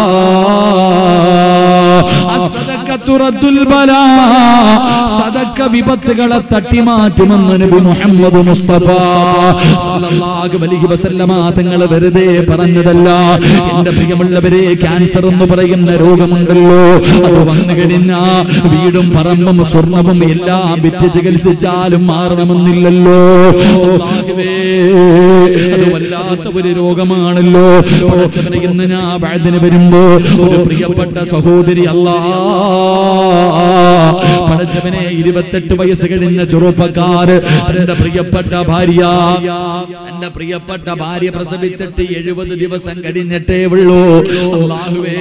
അസതക്കത്തുറത്തുൽ ബലാ സദക്ക വിപത്തുകളെ തട്ടിമാറ്റുമെന്ന് നബി മുഹമ്മദ് മുസ്തഫ സല്ലല്ലാഹു അലൈഹി വസല്ലമ തങ്ങൾ വെറുതെ പറഞ്ഞതല്ല എന്റെ പ്രിയമുള്ളവരെ ക്യാൻസർ എന്ന് പറയുന്ന രോഗമുണ്ടല്ലോ അത് വന്നു കഴിഞ്ഞാ വീടും പറമ്പും സ്വർണവും എല്ലാം വിറ്റ് ചികിത്സിച്ചാലും മാറണമെന്നില്ലല്ലോ അല്ലാഹുവേ, അത് വല്ലാത്ത ഒരു രോഗമാണല്ലോ പടച്ചവനെ ഇന്ന് ഞാൻ വഴുതിന് വരുമ്പോ ഒരു പ്രിയപ്പെട്ട സഹോദരി അല്ലാ പടച്ചവനെ ഇരുപത്തെട്ട് വയസ്സ് കഴിഞ്ഞ ചെറുപ്പക്കാര് തന്റെ പ്രിയപ്പെട്ട ഭാര്യ തന്റെ പ്രിയപ്പെട്ട ഭാര്യ പ്രസവിച്ചിട്ട് എഴുപത് ദിവസം കഴിഞ്ഞിട്ടേ ഉള്ളൂ അള്ളാഹുവേ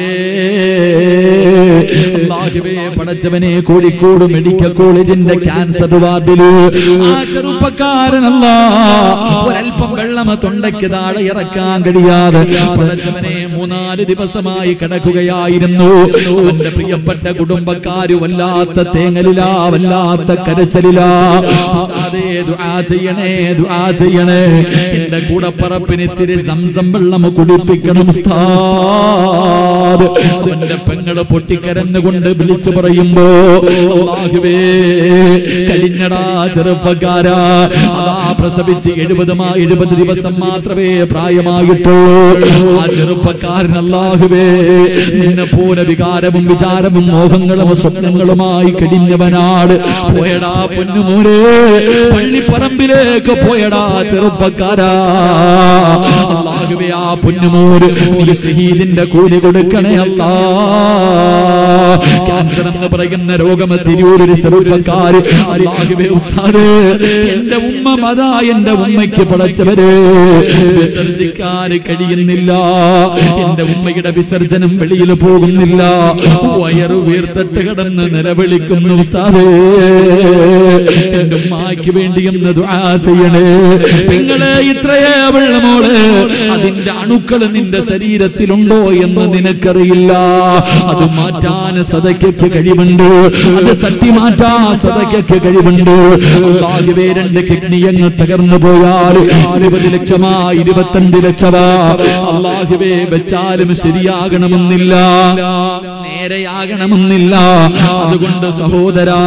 അള്ളാഹുവേ പടച്ചവനെ കോഴിക്കോട് മെഡിക്കൽ കോളേജിന്റെ ക്യാൻസർ വാർഡില് ആ ചെറുപ്പക്കാരനല്ല ഒരല്പം വെള്ളം തൊണ്ടയ്ക്ക് താഴെ ഇറക്കാൻ കഴിയാതെ പടച്ചവനെ മൂന്നാല് ദിവസമായി കിടക്കുകയായിരുന്നു അവന്റെ പ്രിയപ്പെട്ട കുടുംബക്കാര് വല്ലാത്ത തേങ്ങലിലാ വല്ലാത്ത കരച്ചലിലാ ഉസ്താദേ ദുആ ചെയ്യണേ ദുആ ചെയ്യണേ എന്റെ കൂടപ്പറപ്പിന് ഇത്തിരി സംസം വെള്ളം കുടിപ്പിക്കണം ഉസ്താദ് അവന്റെ പെങ്ങള് പൊട്ടിക്കരന്നുകൊണ്ട് വിളിച്ചു പറയുമ്പോ അല്ലാഹുവേ കഴിഞ്ഞടാ ചെറുപ്പക്കാരാ അതാ പ്രസവിച്ച് എഴുപതുമാ എഴുപത് ദിവസം മാത്രമേ പ്രായമായിട്ടുള്ളൂ ആ ചെറുപ്പക്കാരൻ അല്ലാഹുവേ നിന്നെ പോലെ വികാരവും വിചാരവും മോഹങ്ങളും സ്വപ്നങ്ങളുമായി കഴിഞ്ഞവനാട് പോയടാ പൊന്നുമോനെ പള്ളിപ്പറമ്പിലേക്ക് പോയടാ ചെറുപ്പക്കാരാ അല്ലാഹുവേ ആ പൊന്നുമോര് നീ ഷഹീദിന്റെ കൂലി കൊടുക്കണേ അല്ലാ ക്യാൻസർ എന്ന് പറയുന്ന രോഗം തിരൂരൊരു ചെറുപ്പക്കാര് അല്ലാഹുവേ ഉസ്താദ് എന്റെ ഉമ്മ മതാ എന്റെ ഉമ്മയ്ക്ക് പടച്ചവര് വിസർജിക്കാൻ കഴിയുന്നില്ല എന്റെ ഉമ്മയുടെ വിസർജനം വെളിയിൽ പോകുന്നില്ല വയറു വീർത്തിട്ട് കിടന്ന് നിലവിളിക്കുന്നു ഉസ്താദേ എന്റെ ഉമ്മാക്ക് വേണ്ടി എന്ന് ദുആ ചെയ്യണേ നിങ്ങളെ ഇത്രയേ വെള്ളമോള് അതിന്റെ അണുക്കൾ നിന്റെ ശരീരത്തിലുണ്ടോ എന്ന് നിനക്കറിയില്ല അത് മാറ്റാൻ സദയ്ക്ക് കഴിവുണ്ട് അത് തട്ടി മാറ്റാൻ സദയ്ക്ക് കഴിവുണ്ട് അല്ലാഹുവേ രണ്ട് കിഡ്നി അങ്ങ് തകർന്നു പോയാൽ ഇരുപത് ലക്ഷമാ ഇരുപത്തഞ്ച് ലക്ഷമാ അള്ളാഹുവേ വെച്ചാലും ശരിയാകണമെന്നില്ല നേരെയാകണമെന്നില്ല അതുകൊണ്ട് സഹോദരാ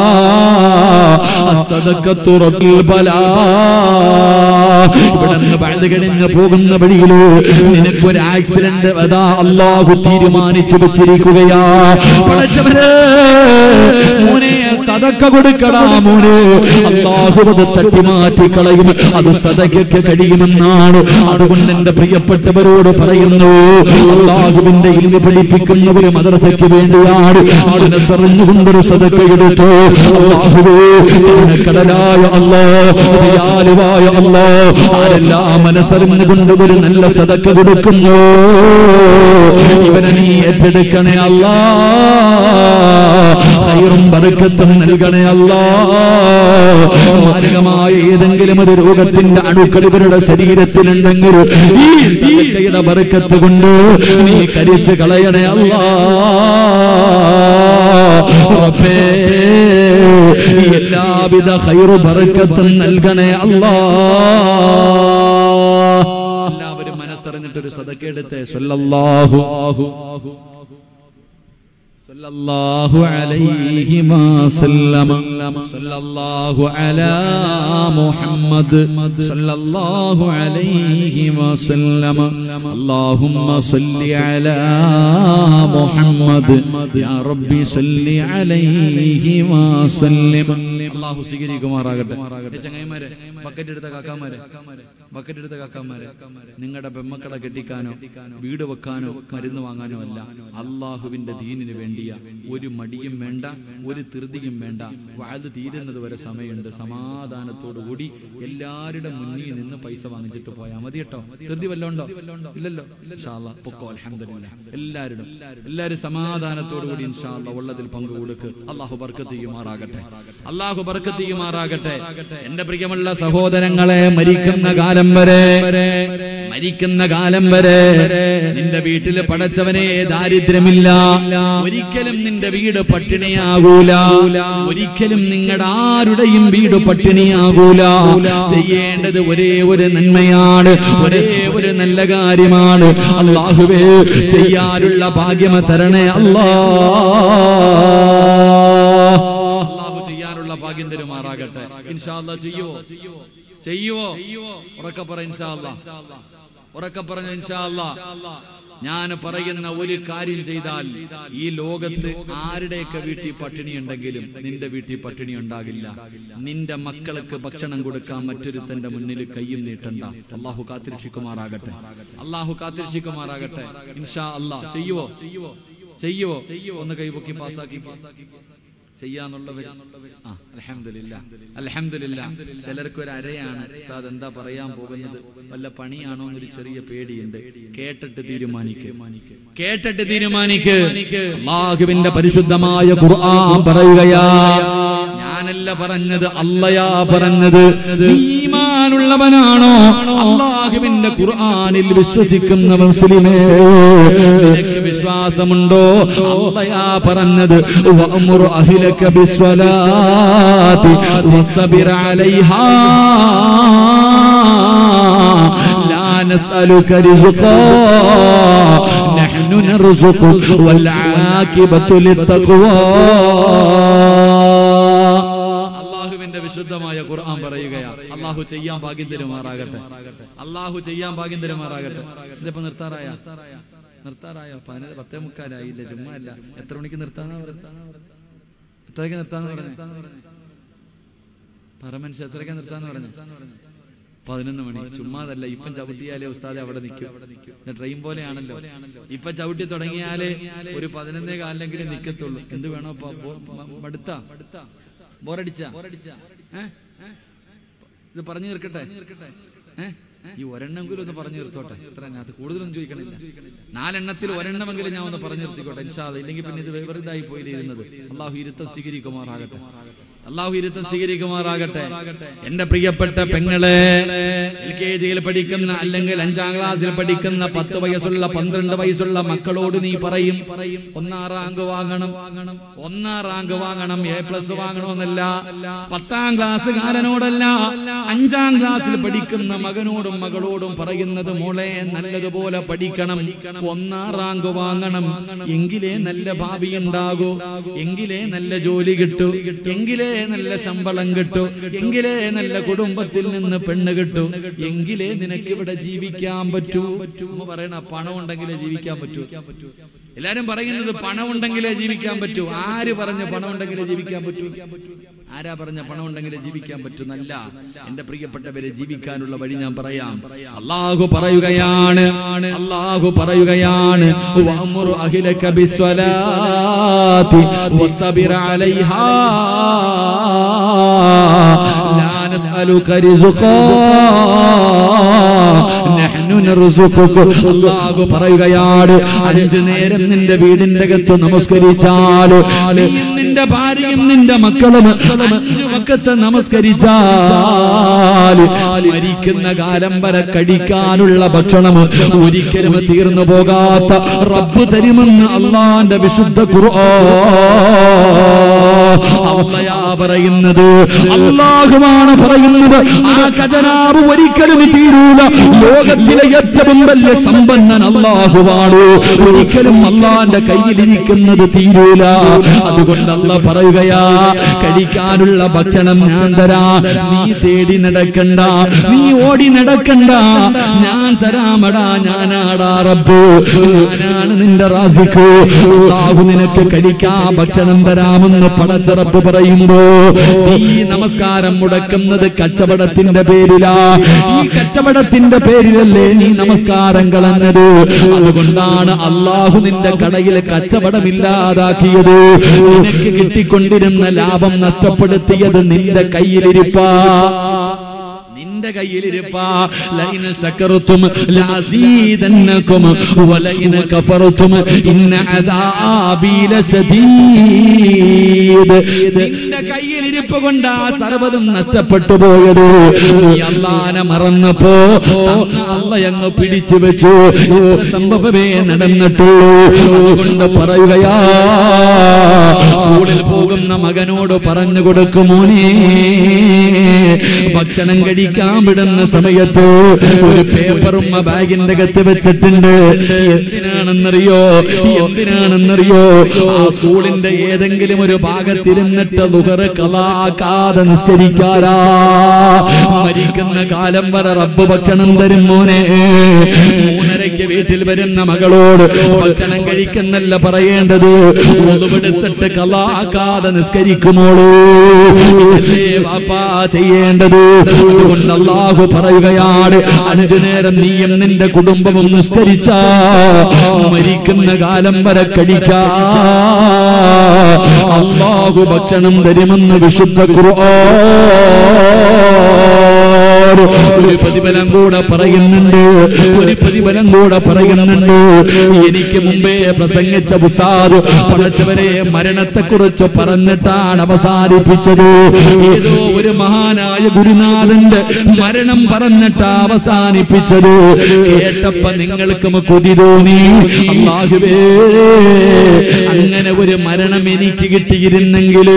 അസദക്കത്തുറത്തിൽ ബലാ ഇവിടെ നിന്ന് വഴുത് കഴിഞ്ഞ് പോകുന്ന വഴിയില് നിനക്കൊരു ആക്സിഡന്റ് അതാ അള്ളാഹു തീരുമാനിച്ചു വെച്ചിരിക്കുകയാ പടച്ചവര് മോനെ സദക്ക കൊടുക്കടാ മോനെ അള്ളാഹു അത് തട്ടി മാറ്റി കളയും അത് സദകയ്ക്ക് കഴിയുമെന്നാണ് അതുകൊണ്ട് എന്റെ പ്രിയപ്പെട്ടവരോട് പറയുന്നു അള്ളാഹുവിന്റെ ഇൽമ പഠിപ്പിക്കുന്ന ഒരു മദ്രസയ്ക്ക് വേണ്ടിയാണ് മനസ്സറിഞ്ഞുകൊണ്ടൊരു സദക്ക എടുത്തു അള്ളാഹുവേ കടലായ അല്ലോ റിയാലുവായ അല്ലോ ആരെല്ലാം മനസ്സറിഞ്ഞുകൊണ്ട് ഒരു നല്ല സദക്ക കൊടുക്കുന്നു ഇവനെ നീ ഏറ്റെടുക്കണേ അല്ലാ ഹൈറും ബർക്കത്തും നൽകണേ അല്ലാ മാരകമായ ഏതെങ്കിലും ഒരു രോഗത്തിന്റെ അണുക്കൾ ഇവരുടെ ശരീരത്തിലുണ്ടെങ്കിൽ ഈ സദക്കയുടെ ബർക്കത്ത് കൊണ്ട് നീ കരിച്ച് കളയണേ അല്ലാ റബ്ബേ, ഈ എല്ലാ എല്ലാവിധ ഹൈറു ബറക്കത്തും നൽകണേ അല്ലാ എല്ലാവരും മനസ്സറിഞ്ഞിട്ടൊരു സദക്കെടുത്ത് സല്ലല്ലാഹു സല്ലല്ലാഹു അലൈഹി വസല്ലമ സല്ലല്ലാഹു അലാ മുഹമ്മദ് സല്ലല്ലാഹു അലൈഹി വസല്ലമ അല്ലാഹുമ്മ സല്ലി അലാ മുഹമ്മദ് യാ റബ്ബി സല്ലി അലൈഹി വസല്ലം അള്ളാഹു സ്വീകരിക്കുമാറാകട്ടെ ഏ ചങ്ങായിമാരെ ബക്കറ്റ് എടുത്ത കാക്കാമാരെ ബക്കറ്റ് എടുത്ത കാക്കാമാരെ നിങ്ങളുടെ പെമ്മക്കളെ കെട്ടിക്കാനോ വീട് വെക്കാനോ മരുന്ന് വാങ്ങാനോ അല്ല അള്ളാഹുവിന്റെ ദീനിന് വേണ്ടിയ ഒരു മടിയും വേണ്ട ഒരു ധൃതിയും വേണ്ട വാഴ് തീരുന്നത് വരെ സമയമുണ്ട് സമാധാനത്തോടു കൂടി എല്ലാവരുടെ മുന്നിൽ നിന്ന് പൈസ വാങ്ങിച്ചിട്ട് പോയാൽ മതി കേട്ടോ ധൃതി വല്ലതും ഉണ്ടോ ഇല്ലല്ലോ ഇൻഷാല്ലാ പൊക്കോ അൽഹംദുലില്ലാ എല്ലാവരും എല്ലാവരും സമാധാനത്തോടു കൂടി ഇൻഷാല്ല ഉള്ളതിൽ പങ്കു കൊടുക്ക് അള്ളാഹു ബർക്കത്ത് ചെയ്യുമാറാകട്ടെ അള്ളാഹു ബർക്കത്ത് ചെയ്യുമാറാകട്ടെ എന്റെ പ്രിയമുള്ള സഹോദരങ്ങളെ മരിക്കുന്ന കാലം വരെ മരിക്കുന്ന കാലം വരെ നിന്റെ വീട്ടിൽ പടച്ചവനെ ദാരിദ്ര്യമില്ല ഒരിക്കലും നിന്റെ വീട് പട്ടിണിയാകൂല ഒരിക്കലും നിങ്ങളുടെ ആരുടെയും വീട് പട്ടിണിയാകൂല ചെയ്യേണ്ടത് ഒരേ ഒരു നന്മയാണ് ഒരേ ഒരു നല്ല കാര്യമാണ് അള്ളാഹുവേ ചെയ്യാനുള്ള ഭാഗ്യമ തരണേ അല്ലാ അള്ളാഹു ചെയ്യാനുള്ള ഭാഗ്യം തരുമാറാകട്ടെ ഇൻഷാല്ല ചെയ്യുവോ ചെയ്യുവോ ഉറക്കെ പറ ഇൻഷാല്ല ഉറക്കെ പറഞ്ഞ ഇൻഷാല്ല ഞാൻ പറയുന്ന ഒരു കാര്യം ചെയ്താൽ ഈ ലോകത്ത് ആരുടെയൊക്കെ വീട്ടിൽ പട്ടിണി ഉണ്ടെങ്കിലും നിന്റെ വീട്ടിൽ പട്ടിണി ഉണ്ടാകില്ല നിന്റെ മക്കൾക്ക് ഭക്ഷണം കൊടുക്കാൻ മറ്റൊരുത്തന്റെ മുന്നിൽ കയ്യും നീട്ടണ്ട അള്ളാഹു കാത്തിരക്ഷിക്കുമാറാകട്ടെ അള്ളാഹു കാത്തിരക്ഷിക്കുമാറാകട്ടെ ഇൻഷാ അല്ലാ ചെയ്യുവോ ചെയ്യുവോ ഒന്ന് കൈപൊക്കി പാസ്സാക്കി ചെയ്യാന്നുള്ളവർ ആ അൽഹംദുലില്ലാ അൽഹംദുലില്ലാ ചിലർക്ക് ഒരു അരയാണ് ഉസ്താദ് എന്താ പറയാൻ പോകുന്നത് വല്ല പണിയാണോ എന്നൊരു ചെറിയ പേടിയുണ്ട് കേട്ടിട്ട് തീരുമാനിക്കും കേട്ടിട്ട് തീരുമാനിക്ക് അള്ളാഹുവിന്റെ പരിശുദ്ധമായ ഖുർആൻ പറയുകയാ ഞാനല്ല പറഞ്ഞത് അല്ലയാ പറഞ്ഞത് നീ ഈമാനുള്ളവനാണോ അള്ളാഹുവിന്റെ ഖുർആനിൽ വിശ്വസിക്കുന്ന മുസ്ലിമേ നിനക്ക് വിശ്വാസമുണ്ടോ അല്ലയാ പറഞ്ഞത് വഅ്മുറു അഹ്ലക ബിസ്വലാത്തി വസ്തബിർ അലൈഹാ لا نسألك رزقا نحن نرزقك والعاقبة للتقوى അള്ളാഹുവിന്റെ വിശുദ്ധമായ ഖുർആൻ പറയുകയാ അള്ളാഹു ചെയ്യാൻ ഭാഗ്യം തരുമാറാകട്ടെ അള്ളാഹു ചെയ്യാൻ ഭാഗ്യം തരുമാറാകട്ടെ ഇതിപ്പോ നിർത്താറായ നിർത്താറായോ പതിന പത്തേ മുക്കാലായില്ല ചുമ്മാ അല്ല എത്ര മണിക്ക് നിർത്താനാ പറഞ്ഞത്? എത്രയ്ക്ക് നിർത്താന്ന് പറഞ്ഞു പരമനുഷ്യ എത്രയ്ക്ക് നിർത്താന്ന് പറഞ്ഞു പതിനൊന്ന് മണി ചുമ്മാതല്ല ഇപ്പം ചവിട്ടിയാലേ ഉസ്താദെ അവിടെ നിൽക്കും പിന്നെ ട്രെയിൻ പോലെയാണല്ലോ ഇപ്പൊ ചവിട്ടി തുടങ്ങിയാലേ ഒരു പതിനൊന്നേ കാലിലെങ്കിലും നിക്കത്തുള്ളൂ എന്ത് വേണോ ഇപ്പൊ? ബോ- മ- മടുത്താ ബോറടിച്ച ഇത് പറഞ്ഞു തീർക്കട്ടെ ഏ? ഈ ഒരെണ്ണമെങ്കിലും ഒന്ന് പറഞ്ഞു തീർത്തോട്ടെ ഇത്ര അതിനകത്ത് കൂടുതലൊന്നും ചോദിക്കണില്ല നാലെണ്ണത്തിൽ ഒരെണ്ണമെങ്കിലും ഞാൻ ഒന്ന് പറഞ്ഞു നിർത്തിക്കോട്ടെ ഇൻഷാദ് ഇല്ലെങ്കിൽ പിന്നെ ഇത് വെറുതായി പോയിരുന്നത് അള്ളാഹു ഇരുത്തം സ്വീകരിക്കുമാറാകട്ടെ അള്ളാഹു ഇരുത്തം സ്വീകരിക്കുമാറാകട്ടെ എന്റെ പ്രിയപ്പെട്ട പെങ്ങളെ എൽ കെ ജിയിൽ പഠിക്കുന്ന അല്ലെങ്കിൽ അഞ്ചാം ക്ലാസ്സിൽ പഠിക്കുന്ന പത്ത് വയസ്സുള്ള പന്ത്രണ്ട് വയസ്സുള്ള മക്കളോട് നീ പറയും ഒന്നാം റാങ്ക് വാങ്ങണം ഒന്നാം റാങ്ക് വാങ്ങണം എ പ്ലസ് വാങ്ങണമെന്നല്ല പത്താം ക്ലാസ്സുകാരനോടല്ല അഞ്ചാം ക്ലാസ്സിൽ പഠിക്കുന്ന മകനോടും മകളോടും പറയുന്നത് മോളെ നല്ലതുപോലെ പഠിക്കണം ഒന്നാം റാങ്ക് വാങ്ങണം എങ്കിലേ നല്ല ഭാവി ഉണ്ടാകൂ എങ്കിലേ നല്ല ജോലി കിട്ടൂ എങ്കിലേ നല്ല ശമ്പളം കിട്ടൂ എങ്കിലേ നല്ല കുടുംബത്തിൽ നിന്ന് പെണ്ണ് കിട്ടൂ എങ്കിലേ നിനക്ക് ഇവിടെ ജീവിക്കാൻ പറ്റൂ ഉമ്മ പറയണ പണം ഉണ്ടെങ്കിലേ ജീവിക്കാൻ പറ്റൂ എല്ലാരും പറയുന്നത് പണം ഉണ്ടെങ്കിലേ ജീവിക്കാൻ പറ്റൂ ആര് പറഞ്ഞ പണം ഉണ്ടെങ്കിലേ ജീവിക്കാൻ പറ്റൂ ആരാ പറഞ്ഞ പണം ഉണ്ടെങ്കിലേ ജീവിക്കാൻ പറ്റുന്നല്ല എന്റെ പ്രിയപ്പെട്ടവരെ ജീവിക്കാനുള്ള വഴി ഞാൻ പറയാം അള്ളാഹു പറയുകയാണ് അള്ളാഹു പറയുകയാണ് വഅ്മുറു അഹ്ലക ബിസ്വലാത്തി വസ്തബിർ അലൈഹാ ലാ നസ്അലുക റിസ്ഖാ നഹ്നു നർസുഖുക അള്ളാഹു പറയുകയാണ് അഞ്ചു നേരം നിന്റെ വീടിന്റെ അകത്ത് നമസ്കരിച്ചാൽ നീയും നിന്റെ ഭാര്യയും നിന്റെ മക്കളും അഞ്ചു വക്കത്ത് നമസ്കരിച്ചാൽ മരിക്കുന്ന കാലം വരെ കഴിക്കാനുള്ള ഭക്ഷണം ഒരിക്കലും തീർന്നു പോകാത്ത റബ്ബ് തരുമെന്ന് അള്ളാന്റെ വിശുദ്ധ ഖുർആൻ അള്ളയാ പറയുന്നത് അള്ളാഹുവാണ് പറയുന്നത് ആ ഖജനാവ് ഒരിക്കലും തീരൂല ലോകത്തിലെ ഏറ്റവും വലിയ സമ്പന്നൻ അള്ളാഹുവാണ് ഒരിക്കലും അള്ളാന്റെ കയ്യിലിരിക്കുന്നത് തീരൂല അതുകൊണ്ട് അല്ല പറയുകയാ കഴിക്കാനുള്ള ഭക്ഷണം ഞാൻ തരാ നീ തേടി നടക്കണ്ട നീ ഓടി നടക്കണ്ട ഞാൻ തരാമടാ ഞാനാടാ റബ്ബ് ഞാനാണ് നിന്റെ റാസിക്ക് അള്ളാഹു നിനക്ക് കഴിക്കാ ഭക്ഷണം തരാമെന്ന് പടച്ചറപ്പ് പറയുമ്പോ ഈ നമസ്കാരം മുടക്കുന്നത് കച്ചവടത്തിന്റെ പേരിലാ ഈ കച്ചവടത്തിന്റെ പേരിലല്ലേ നീ നമസ്കാരം കളഞ്ഞത് അതുകൊണ്ടാണ് അള്ളാഹു നിന്റെ കടയിൽ കച്ചവടമില്ലാതാക്കിയത് നിനക്ക് കിട്ടിക്കൊണ്ടിരുന്ന ലാഭം നഷ്ടപ്പെടുത്തിയത് നിന്റെ കയ്യിലിരിപ്പാ നിന്റെ കയ്യിലിരിപ്പാ ലൈന ശക്കറത്തും ലാസീദന്നകും വലൈന കഫറത്തും ഇന്ന അദാബി ലശദീദ് നിന്റെ കയ്യിലിരിപ്പ് കൊണ്ട് ആ സർവ്വതും നഷ്ടപ്പെട്ടു പോയത് നീ അള്ളാനെ മറന്നപ്പോ അള്ളയങ്ങ് പിടിച്ചു വെച്ചു ഇത്ര സംഭവമേ നടന്നിട്ടുള്ളൂ അതുകൊണ്ട് പറയുകയാ സ്കൂളിൽ പോകുന്ന മകനോട് പറഞ്ഞു കൊടുക്കുമോനേ ഭക്ഷണം കഴിക്കാൻ വിടുന്ന സമയത്ത് ഒരു പേപ്പറും ആ ബാഗിന്റെ അകത്ത് വെച്ചിട്ടുണ്ട് എന്തിനാണെന്നറിയോ എന്തിനാണെന്നറിയോ ആ സ്കൂളിന്റെ ഏതെങ്കിലും ഒരു ഭാഗത്തിരുന്നിട്ട് ലുഹറ് കലാക്കാതെ നിസ്കരിക്കാരാ മരിക്കുന്ന കാലം വരെ റബ്ബ് ഭക്ഷണം തരും മോനെ മൂന്നരയ്ക്ക് വീട്ടിൽ വരുന്ന മകളോട് ഭക്ഷണം കഴിക്കുന്നല്ല പറയേണ്ടത് ഒതുവെടുത്തിട്ട് കലാക്കാതെ നിസ്കരിക്കുമോളൂ ഇതല്ലേ വാപ്പാ ചെയ്യേണ്ടത് അതുകൊണ്ട് അള്ളാഹു പറയുകയാണ് അഞ്ചു നേരം നീയും നിന്റെ കുടുംബവും നിസ്കരിച്ച മരിക്കുന്ന കാലം വരെ കഴിക്കാ അള്ളാഹു ഭക്ഷണം തരുമെന്ന് വിശുദ്ധ ഖുർആൻ ഒരു പ്രതിഫലം കൂടെ പറയുന്നുണ്ട് ഒരു പ്രതിഫലം കൂടെ പറയുന്നുണ്ട് എനിക്ക് മുമ്പേ പ്രസംഗിച്ച ഉസ്താദ് പടച്ചവരെ മരണത്തെക്കുറിച്ച് പറഞ്ഞിട്ടാണ് അവസാനിപ്പിച്ചത് ഏതോ ഒരു മഹാനായ ഗുരുനാഥന്റെ മരണം പറഞ്ഞിട്ടാ അവസാനിപ്പിച്ചത് കേട്ടപ്പ നിങ്ങൾക്കും കൊതി തോന്നി അള്ളാഹുവേ അങ്ങനെ ഒരു മരണം എനിക്ക് കിട്ടിയിരുന്നെങ്കില്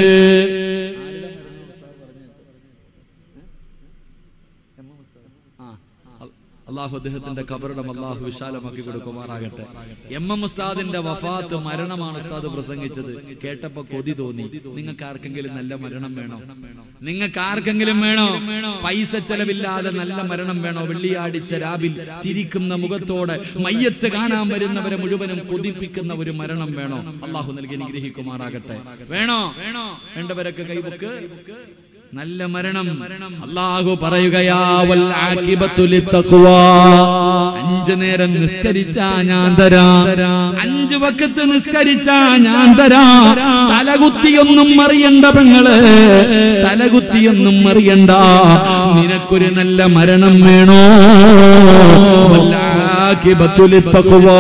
അള്ളാഹു അദ്ദേഹത്തിന്റെ കബറിടം അള്ളാഹു വിശാലമാക്കി കൊടുക്കുമാറാകട്ടെ എം എം ഉസ്താദിന്റെ വഫാത്ത് മരണമാണ് ഉസ്താദ് പ്രസംഗിച്ചത് കേട്ടപ്പോ കൊതി തോന്നി നിങ്ങൾക്ക് ആർക്കെങ്കിലും നല്ല മരണം വേണോ നിങ്ങൾക്ക് ആർക്കെങ്കിലും വേണോ പൈസ ചെലവില്ലാതെ നല്ല മരണം വേണോ വെള്ളിയാടിച്ച രാവിൽ ചിരിക്കുന്ന മുഖത്തോടെ മയ്യത്ത് കാണാൻ വരുന്നവരെ മുഴുവനും കൊതിപ്പിക്കുന്ന ഒരു മരണം വേണോ അള്ളാഹു നൽകി അനുഗ്രഹിക്കുമാറാകട്ടെ വേണോ വേണോ വേണ്ടവരൊക്കെ കൈബുക്ക് നല്ല മരണം അള്ളാഹു പറയുകയാ വൽ ആഖിബത്തു ലിത്തഖ്വാ അഞ്ചു നേരം നിസ്കരിച്ചാ ഞാൻ തരാ അഞ്ചു വക്കത്ത് നിസ്കരിച്ചാ ഞാൻ തരാ തലകുത്തിയൊന്നും അറിയണ്ട പെങ്ങള് തലകുത്തിയൊന്നും അറിയണ്ട നിനക്കൊരു നല്ല മരണം വേണോ വൽ ആഖിബത്തു ലിത്തഖ്വാ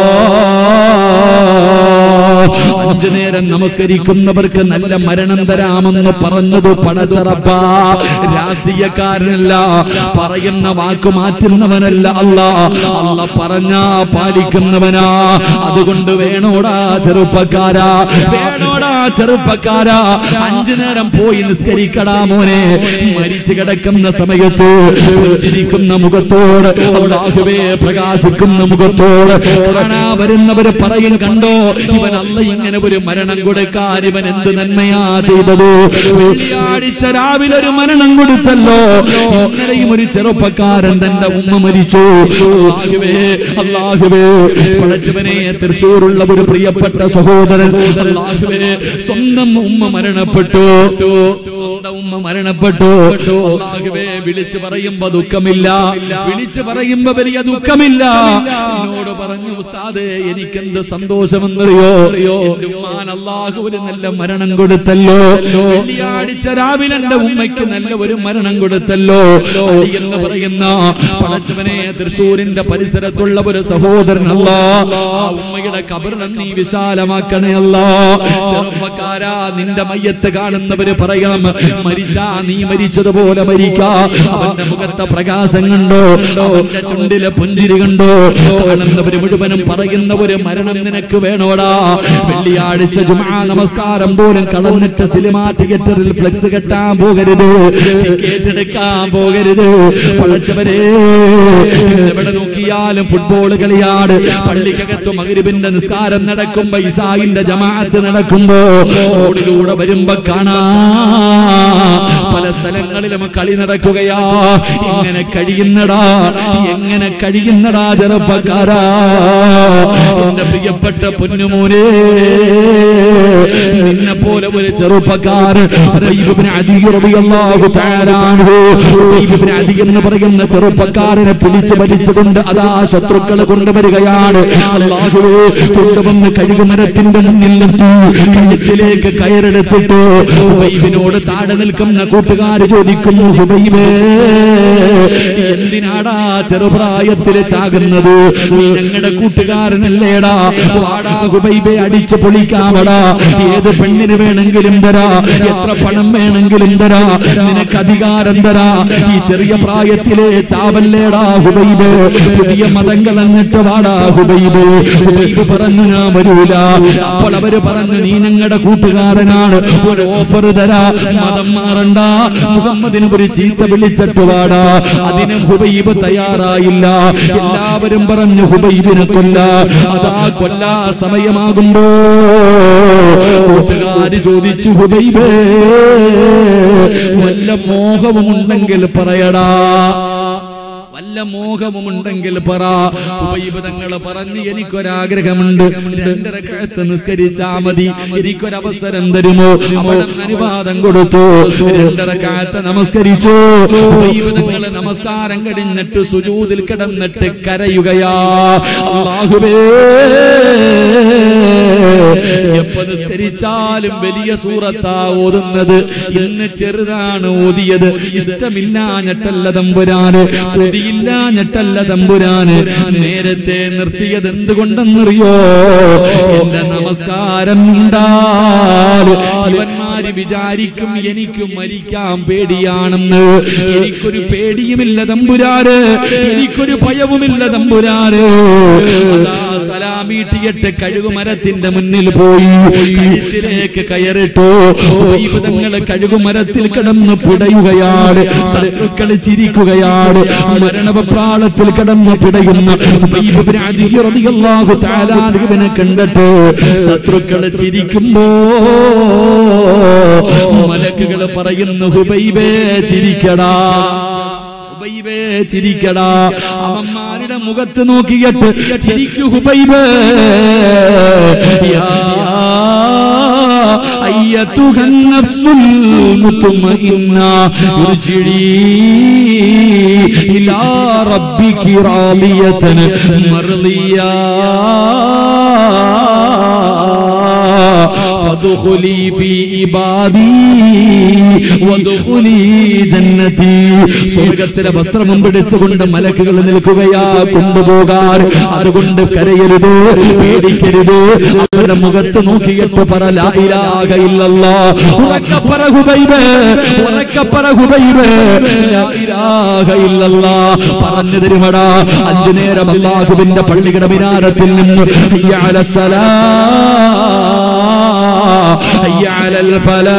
അഞ്ചു നേരം നമസ്കരിക്കുന്നവർക്ക് നല്ല മരണം തരാമെന്ന് പറഞ്ഞത് പടച്ചറപ്പ രാഷ്ട്രീയക്കാരനല്ല പറയുന്ന വാക്ക് മാറ്റുന്നവനല്ല അല്ല അല്ല പറഞ്ഞ പാലിക്കുന്നവനാ അതുകൊണ്ട് വേണോടാ ചെറുപ്പക്കാരാ വേണോടാ ചെറുപ്പക്കാരാ അഞ്ചു നേരം പോയി നിസ്കരിക്കടാ മോനെ മരിച്ചു കിടക്കുന്ന സമയത്ത് പുഞ്ചിരിക്കുന്ന മുഖത്തോട് അല്ലാഹുവേ പ്രകാശിക്കുന്ന മുഖത്തോട് കാണാ വരുന്നവര് പറയും കണ്ടോ ഇവൻ അല്ല ഇങ്ങനെ ഒരു മരണം കൊടുക്കാൻ ഇവൻ എന്ത് നന്മയാ ചെയ്തത് വെള്ളിയാഴ്ച രാവിലെ ഒരു മരണം കൊടുത്തല്ലോ ഇന്നലെയും ഒരു ചെറുപ്പക്കാരൻ തന്റെ ഉമ്മ മരിച്ചു അല്ലാഹുവേ അല്ലാഹുവേ പടച്ചവനെ തൃശ്ശൂരുള്ള ഒരു പ്രിയപ്പെട്ട സഹോദരൻ അല്ലാഹുവേ സ്വന്തം ഉമ്മ മരണപ്പെട്ടു സ്വന്തം ഉമ്മ മരണപ്പെട്ടു അല്ലാഹുവേ വിളിച്ചു പറയുമ്പോ ദുഃഖമില്ല വിളിച്ചു പറയുമ്പോ വലിയ ദുഃഖമില്ല എന്നോട് പറഞ്ഞു ഉസ്താദേ എനിക്കെന്ത് സന്തോഷമെന്നറിയോ എന്റെ ഉമ്മാൻ അള്ളാഹു ഒരു നല്ല മരണം കൊടുത്തല്ലോ വെള്ളിയാഴ്ച രാവിലെ എന്റെ ഉമ്മയ്ക്ക് നല്ല ഒരു മരണം കൊടുത്തല്ലോ അലി എന്ന് പറയുന്ന പടച്ചവനെ തൃശ്ശൂരിന്റെ പരിസരത്തുള്ള ഒരു സഹോദരൻ അല്ല ആ ഉമ്മയുടെ കബറിനം നീ വിശാലമാക്കണേ അല്ല ചെറുപ്പക്കാരാ നിന്റെ മയ്യത്ത് കാണുന്നവര് പറയണം മരിച്ചാ നീ മരിച്ചതുപോലെ മരിക്കാ അവന്റെ മുഖത്തെ പ്രകാശം കണ്ടോ അവന്റെ ചുണ്ടിലെ പുഞ്ചിരി കണ്ടോ കാണുന്നവര് മുഴുവനും പറയുന്ന ഒരു മരണം നിനക്ക് വേണോടാ വെള്ളിയാഴ്ച ജുമാ നമസ്കാരം പോലും കളഞ്ഞിട്ട് സിനിമാ തിയേറ്ററിൽ ഫ്ലെക്സ് കെട്ടാൻ പോകരുത് ടിക്കറ്റ് എടുക്കാൻ പോകരുത് പഴച്ചവരെ എവിടെ നോക്കിയാലും ഫുട്ബോൾ കളിയാണ് പള്ളിക്കകത്ത് മകരിബിന്റെ നിസ്കാരം നടക്കുമ്പോ ഇസായിന്റെ ജമാഅത്ത് നടക്കുമ്പോ റോഡിലൂടെ വരുമ്പോ കാണാ പല സ്ഥലങ്ങളിലും കളി നടക്കുകയാ എങ്ങനെ കഴിയുന്നടാ എങ്ങനെ കഴിയുന്നടാ ചെറുപ്പക്കാരാ എന്റെ പ്രിയപ്പെട്ട പൊന്നുമോനെ നിന്നെ പോലെ ഒരു ചെറുപ്പക്കാരൻ ഹുബൈബിബ്നു അദി റളിയല്ലാഹു തആല അൻഹു ഹുബൈബിബ്നു അദി എന്ന് പറയുന്ന ചെറുപ്പക്കാരനെ പിടിച്ചു വലിച്ചുകൊണ്ട് അതാ ശത്രുക്കൾ കൊണ്ടുവരികയാണ് അല്ലാഹുവേ കൊണ്ടുവന്ന് കഴുകുമരത്തിന്റെ മുന്നിൽ നിർത്തി കഴുത്തിലേക്ക് കയറെടുത്തിട്ട് ഹുബൈബിനോട് താഴെ നിൽക്കുന്ന കൂട്ടുകാർ ചോദിക്കുന്നു ഹുബൈബേ എന്തിനാടാ ചെറുപ്രായത്തില് ചാകുന്നത് നീ ഞങ്ങളുടെ കൂട്ടുകാരനല്ലേടാ വാടാ ഹുബൈബെ അടിച്ചു പൊളിക്കാമടാ ഏത് പെണ്ണിന് വേണമെങ്കിലും തരാ എത്ര പണം വേണമെങ്കിലും തരാ നിനക്ക് അധികാരം തരാ ഈ ചെറിയ പ്രായത്തിലെ ചാവല്ലേടാ ഹുബൈബ് പുതിയ മതങ്ങൾ എന്നിട്ട് വാടാ ഹുബൈബ് ഹുബൈബ് പറഞ്ഞു ഞാൻ വരൂല അപ്പോൾ അവര് പറഞ്ഞു നീ ഞങ്ങളുടെ കൂട്ടുകാരനാണ് ഒരു ഓഫർ തരാ മതം മാറണ്ട മുഹമ്മദിന് ഒരു ചീത്ത വിളിച്ചിട്ട് വാടാ അതിന് ഹുബൈബ് തയ്യാറായില്ല എല്ലാവരും പറഞ്ഞു ഹുബൈബിനെ കൊല്ല അതാ കൊല്ലാ സമയമാകുമ്പോ കൂട്ടുകാര് ചോദിച്ചു ഹുബൈബേ വല്ല മോഹവുമുണ്ടെങ്കിൽ പറയടാ വല്ല മോഹവുമുണ്ടെങ്കിൽ പറ ഉപയുധങ്ങൾ പറഞ്ഞ് എനിക്കൊരാഗ്രഹമുണ്ട് രണ്ടര കഴുത്ത് നിസ്കരിച്ചാ മതി എനിക്കൊരവസരം തരുമോ അവിടെ അനുവാദം കൊടുത്തു രണ്ടര കാലത്ത് നമസ്കരിച്ചു ഉപയുധങ്ങൾ നമസ്കാരം കഴിഞ്ഞിട്ട് സുജൂതിൽ കിടന്നിട്ട് കരയുകയാ അല്ലാഹുവേ എപ്പോ നിസ്കരിച്ചാലും വലിയ സൂറത്താ ഓതുന്നത് ഇന്ന് ചെറുതാണ് ഓതിയത് ഇഷ്ടമില്ലാഞ്ഞിട്ടല്ല തമ്പുരാന് കൊതിയില്ലാഞ്ഞിട്ടല്ല തമ്പുരാന് നേരത്തെ നിർത്തിയത് എന്തുകൊണ്ടെന്നറിയോ എന്റെ നമസ്കാരം നീണ്ടാല് ഇവന്മാര് വിചാരിക്കും എനിക്ക് മരിക്കാൻ പേടിയാണെന്ന് എനിക്കൊരു പേടിയുമില്ല തമ്പുരാന് എനിക്കൊരു ഭയവുമില്ല തമ്പുരാന് അതാ സലാമീട്ടിയിട്ട് കഴുകുമരത്തിന്റെ മുന്നിൽ പോയി കഴുത്തിലേക്ക് കയറിട്ടു ദൈവതങ്ങള് കഴുകുമരത്തിൽ കിടന്ന് പിടയുകയാണ് ശത്രുക്കൾ ചിരിക്കുകയാണ് മരണപ്രാളത്തിൽ കിടന്ന് പിടയുന്ന ഉബൈബിബ്നു അദി റളിയല്ലാഹു തആല അൻഹുവിനെ കണ്ടിട്ട് ശത്രുക്കൾ ചിരിക്കുമ്പോ മലക്കുകൾ പറയുന്നു ഹുബൈബേ ചിരിക്കടാ ഹുബൈബേ ചിരിക്കടാ അവന്മാരുടെ മുഖത്ത് നോക്കിയിട്ട് ചിരിക്കു ഹുബൈബേ യാ أيتها النفس المطمئنة ارجعي إلى ربك راضية مرضية فادخلي في عبادي وادخلي جنتي സ്വർഗത്തിലെ വസ്ത്രവും പിടിച്ചുകൊണ്ട് മലക്കുകൾ നിൽക്കുകയാ കൊണ്ടുപോകാൻ അതുകൊണ്ട് കരയരുത് പേടിക്കരുത് അവരുടെ മുഖത്ത് നോക്കിയിട്ട് പറ ലാ ഇലാഹ ഇല്ലല്ലാ ഉറക്കെ പറ ഹുബൈബ് ഉറക്കെ പറ ഹുബൈബ് ലാ ഇലാഹ ഇല്ലല്ലാ പറഞ്ഞു തരുമടാ അഞ്ചു നേരം അല്ലാഹുവിന്റെ പള്ളിയുടെ മിനാരത്തിൽ നിന്ന് ഹയ്യ അലസ്സലാ ഹയ്യ അലൽ ഫലാ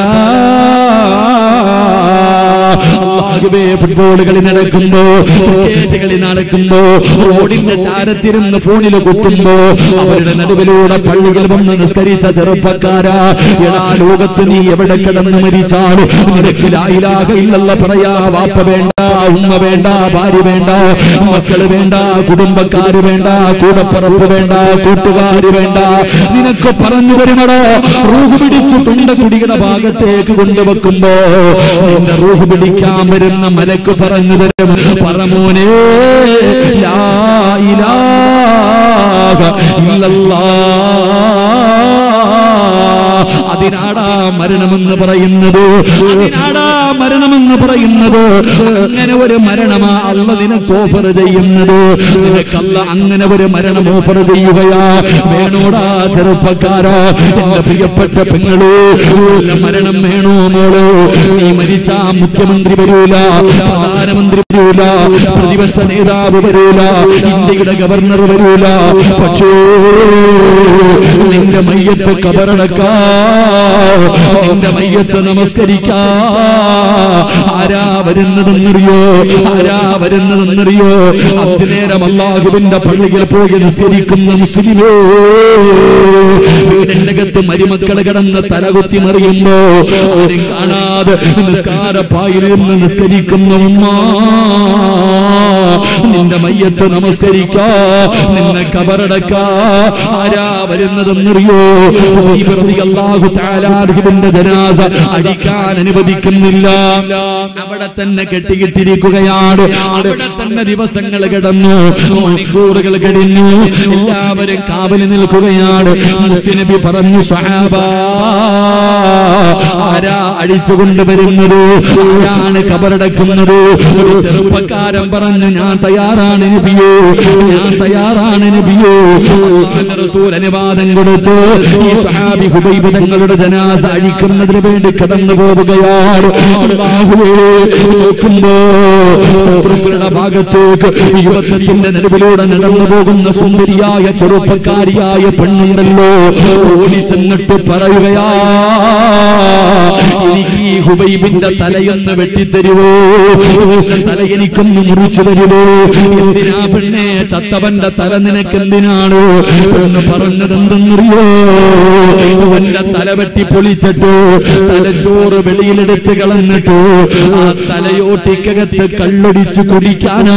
അല്ലാഹുവേ ഫുട്ബോൾ കളി നടക്കുമ്പോ ക്രിക്കറ്റ് കളി നടക്കുമ്പോ റോഡിന്റെ ചാരത്തിരുന്ന് ഫോണിൽ കുത്തുമ്പോ അവരുടെ നടുവിലൂടെ പള്ളികൾ വന്ന് നിസ്കരിച്ച ചെറുപ്പക്കാരാ എടാ ലോകത്ത് നീ എവിടെ കിടന്ന് മരിച്ചാലും നിനക്ക് ലായിലാക ഇല്ലല്ല പറയാ വാപ്പ വേണ്ട ഉമ്മ വേണ്ട ഭാര്യ വേണ്ട മക്കള് വേണ്ട കുടുംബക്കാര് വേണ്ട കൂടപ്പറപ്പ് വേണ്ട കൂട്ടുകാര് വേണ്ട നിനക്ക് പറഞ്ഞു തരുമടോ റൂഹ് പിടിച്ചു തുണ്ട കുടിയുടെ ഭാഗത്തേക്ക് കൊണ്ടുവെക്കുമ്പോ നിന്റെ റൂഹ് പിടിക്കാൻ വരുന്ന മലക്ക് പറഞ്ഞു തരും പറമോനെ ലാ ഇലാഹ ഇല്ലല്ലാഹ് അതിനാടാ മരണമെന്ന് മരണമെന്ന് പറയുന്നത് അതിനാടാ മരണമെന്ന് പറയുന്നത് അങ്ങനെ ഒരു മരണമാ അല്ല നിനക്ക് ഓഫർ ചെയ്യുന്നത് നിനക്കല്ല അങ്ങനെ ഒരു മരണം ഓഫർ ചെയ്യുകയാ വേണോടാ ചെറുപ്പക്കാരാ എന്റെ പ്രിയപ്പെട്ട പെങ്ങളോ വല്ല മരണം വേണോ മോളോ നീ മരിച്ചാ മുഖ്യമന്ത്രി വരൂല പ്രധാനമന്ത്രി വരൂല പ്രതിപക്ഷ നേതാവ് വരൂല ഇന്ത്യയുടെ ഗവർണർ വരൂല പക്ഷേ നിന്റെ മയ്യത്ത് കബറടക്കാ നിന്റെ മയ്യത്ത് നമസ്കരിക്കാ ആരാ വരുന്നതെന്നറിയോ ആരാ വരുന്നതെന്നറിയോ അഞ്ചു നേരം അള്ളാഹുവിന്റെ പള്ളിയിൽ പോയി നിസ്കരിക്കുന്ന മുസ്ലിമേ വീടിന്റെ അകത്ത് മരുമക്കള് കിടന്ന് തലകുത്തി മറിയുമ്പോ ആരും കാണാതെ നിസ്കാരപ്പായിൽ നിന്ന് നിസ്കരിക്കുന്ന ഉമ്മ നിന്റെ മയ്യത്ത് നമസ്കരിക്കാ നിന്നെ കബറടക്കാ ആരാ വരുന്നതെന്നറിയോ അള്ളാഹു താലാർഹിന്റെ ജനാസ അടിക്കാൻ അനുവദിക്കുന്നില്ല അവിടെ തന്നെ കെട്ടിക്കിട്ടിരിക്കുകയാണ് അവിടെ തന്നെ ദിവസങ്ങൾ കിടന്നു മണിക്കൂറുകൾ കഴിഞ്ഞു എല്ലാവരും കാവലി നിൽക്കുകയാണ് മുത്തുനബി പറഞ്ഞു സഹാബ ആരാ അഴിച്ചു കൊണ്ടുവരുന്നത് ആരാണ് കബറടക്കുന്നത് ഒരു ചെറുപ്പക്കാരൻ പറഞ്ഞു ഞാൻ തയ്യാറാണ് നബിയോ ഞാൻ തയ്യാറാണ് നബിയോ അള്ളാഹുവിന്റെ റസൂൽ അനുവാദം കൊടുത്തു ഈ സഹാബി ഹുബൈബ് തങ്ങളുടെ ജനാസ അഴിക്കുന്നതിന് വേണ്ടി കടന്നു പോവുകയാണ് അല്ലാഹുവേ നോക്കുമ്പോ ശത്രുക്കളുടെ ഭാഗത്തേക്ക് യുവത്വത്തിന്റെ നിലവിലൂടെ നടന്നു പോകുന്ന സുന്ദരിയായ ചെറുപ്പക്കാരിയായ പെണ്ണുണ്ടല്ലോ ഓടി ചെന്നിട്ട് പറയുകയാ എനിക്ക് ഈ ഹുബൈബിന്റെ തലയൊന്ന് വെട്ടിത്തരുവോ ഇവന്റെ തല എനിക്കൊന്ന് മുറിച്ചു തരുവോ എന്തിനാ പെണ്ണെ ചത്തവന്റെ തല നിനക്കെന്തിനാണ് പെണ്ണ് പറഞ്ഞത് എന്തെന്നറിയോ അവന്റെ തല വെട്ടി പൊളിച്ചിട്ട് തലച്ചോറ് വെളിയിലെടുത്ത് കളഞ്ഞിട്ട് ആ തലയോട്ടിക്കകത്ത് കള്ളൊടിച്ചു കുടിക്കാനാ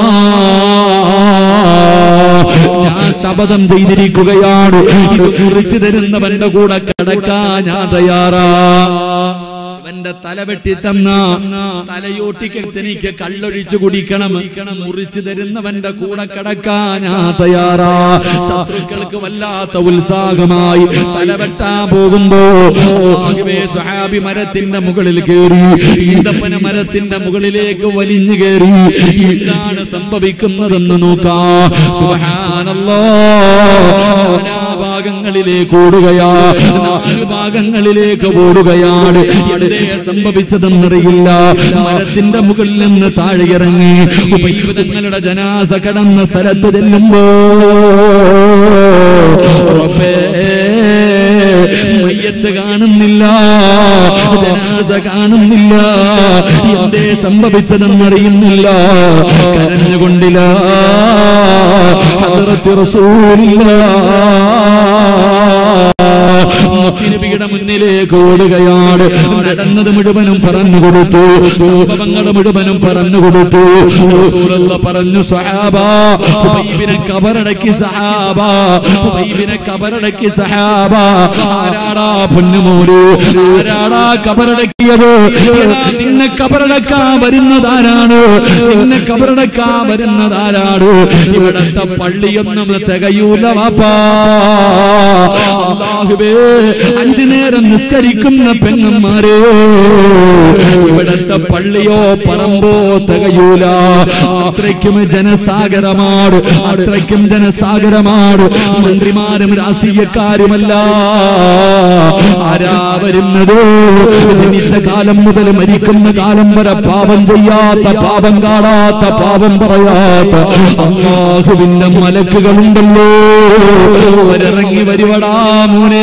ഞാൻ ശപഥം ചെയ്തിരിക്കുകയാണ് ഇത് കുറിച്ചു തരുന്നവന്റെ കൂടെ കിടക്കാൻ ഞാൻ തയ്യാറാ അവന്റെ തല വെട്ടി തന്ന തലയോട്ടിക്കകത്ത് എനിക്ക് കള്ളൊഴിച്ചു കുടിക്കണം മുറിച്ചു തരുന്നവന്റെ കൂടെ കിടക്കാൻ ഞാൻ തയ്യാറാ ശത്രുക്കൾക്ക് വല്ലാത്ത ഉത്സാഹമായി തല വെട്ടാൻ പോകുമ്പോ ആദ്യമേ സഹാബി മരത്തിന്റെ മുകളിൽ കയറി ഈന്തപ്പന മരത്തിന്റെ മുകളിലേക്ക് വലിഞ്ഞു കയറി എന്താണ് സംഭവിക്കുന്നതെന്ന് നോക്കാ സുബ്ഹാനല്ലാ ഭാഗങ്ങളിലേക്ക് ഓടുകയാ നാല് ഭാഗങ്ങളിലേക്ക് ഓടുകയാണ് എന്തേ സംഭവിച്ചതെന്നറിയില്ല മരത്തിന്റെ മുകളിൽ നിന്ന് താഴെ ഇറങ്ങി ഉപയുധങ്ങളുടെ ജനാസ കടന്ന സ്ഥലത്ത് ചെല്ലുമ്പോ റബ്ബേ, മയ്യത്ത് കാണുന്നില്ല ജനാസ കാണുന്നില്ല എന്തേ സംഭവിച്ചതെന്നറിയുന്നില്ല കരഞ്ഞുകൊണ്ടില്ല ഹദ്റത്ത് റസൂലില്ല നബിയുടെ മുന്നിലേക്ക് ഓടുകയാണ് നടന്നത് മുഴുവനും പറഞ്ഞു കൊടുത്തു സംഭവങ്ങൾ മുഴുവനും പറഞ്ഞു കൊടുത്തു റസൂലുള്ള പറഞ്ഞു സഹാബ ഹുബൈബിനെ കബറടക്കി സഹാബ ഹുബൈബിനെ കബറടക്കി സഹാബ ആരാടാ പൊന്നുമോര് ആരാടാ കബറടക്കിയത് എടാ, നിന്നെ കബറടക്കാൻ വരുന്നതാരാണ് നിന്നെ കബറടക്കാൻ വരുന്നതാരാണ് ഇവിടത്തെ പള്ളിയൊന്നും തികയൂല വാപ്പാ അല്ലാഹുവേ അഞ്ചു നേരം നിസ്കരിക്കുന്ന പെങ്ങന്മാരെ ഇവിടത്തെ പള്ളിയോ പറമ്പോ തികയൂല അത്രയ്ക്കും ജനസാഗരമാണ് അത്രയ്ക്കും ജനസാഗരമാണ് മന്ത്രിമാരും രാഷ്ട്രീയക്കാരുമല്ല ആരാ വരുന്നത് ജനിച്ച കാലം മുതൽ മരിക്കുന്ന കാലം വരെ പാപം ചെയ്യാത്ത പാപം കാണാത്ത പാപം പറയാത്ത അള്ളാഹുവിന്റെ മലക്കുകളുണ്ടല്ലോ അവരിറങ്ങി വരുവടാ മോനെ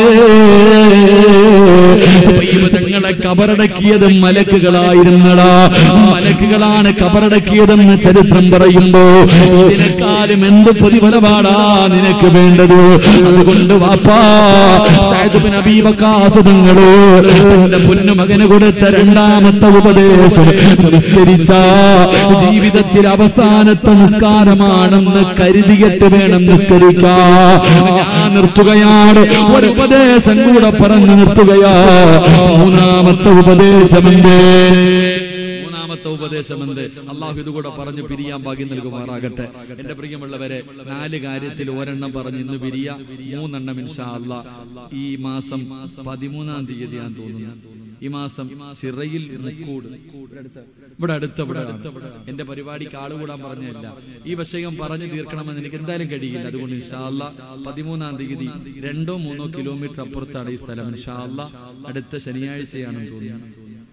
തങ്ങളെ കബറടക്കിയത് മലക്കുകളായിരുന്നടാ മലക്കുകളാണ് കബറടക്കിയതെന്ന് ചരിത്രം പറയുമ്പോ ഇതിനെക്കാളും എന്ത് പ്രതിഫലമാടാ നിനക്ക് വേണ്ടത് അതുകൊണ്ട് വാപ്പാ സാഹിബ് നബീവകാശതങ്ങള് തന്റെ പൊന്നുമകന് കൊടുത്ത രണ്ടാമത്തെ ഉപദേശം നിസ്കരിച്ച ജീവിതത്തിൽ അവസാനത്തെ നിസ്കാരമാണെന്ന് കരുതിയിട്ട് വേണം നിസ്കരിക്കാൻ ഞാൻ നിർത്തുകയാണ് ഒരു ഉപദേശം കൂടെ പറഞ്ഞു നിർത്തുകയാ മൂന്നാമത്തെ ഉപദേശമെന്തേ മൂന്നാമത്തെ ഉപദേശം എന്ത് അള്ളാഹു ഇതുകൂടെ പറഞ്ഞു പിരിയാൻ ഭാഗ്യം നൽകുമാറാകട്ടെ എന്റെ പ്രിയമുള്ളവരെ നാല് കാര്യത്തിൽ ഒരെണ്ണം പറഞ്ഞ് ഇന്ന് പിരിയ മൂന്നെണ്ണം ഇൻഷാ അല്ലാ ഈ മാസം പതിമൂന്നാം തീയതി ഞാൻ തോന്നുന്നു ഈ മാസം ചിറയിൽ മുക്കൂട് ഇവിടെ അടുത്ത ഇവിടെ അടുത്ത എന്റെ പരിപാടിക്ക് ആള് കൂടാൻ പറഞ്ഞല്ല ഈ വിഷയം പറഞ്ഞു തീർക്കണമെന്ന് എനിക്ക് എന്തായാലും കഴിയില്ല അതുകൊണ്ട് ഇൻഷാല്ല പതിമൂന്നാം തീയതി രണ്ടോ മൂന്നോ കിലോമീറ്റർ അപ്പുറത്താണ് ഈ സ്ഥലം ഇൻഷാല്ല അടുത്ത ശനിയാഴ്ചയാണെന്ന് തോന്നുന്നു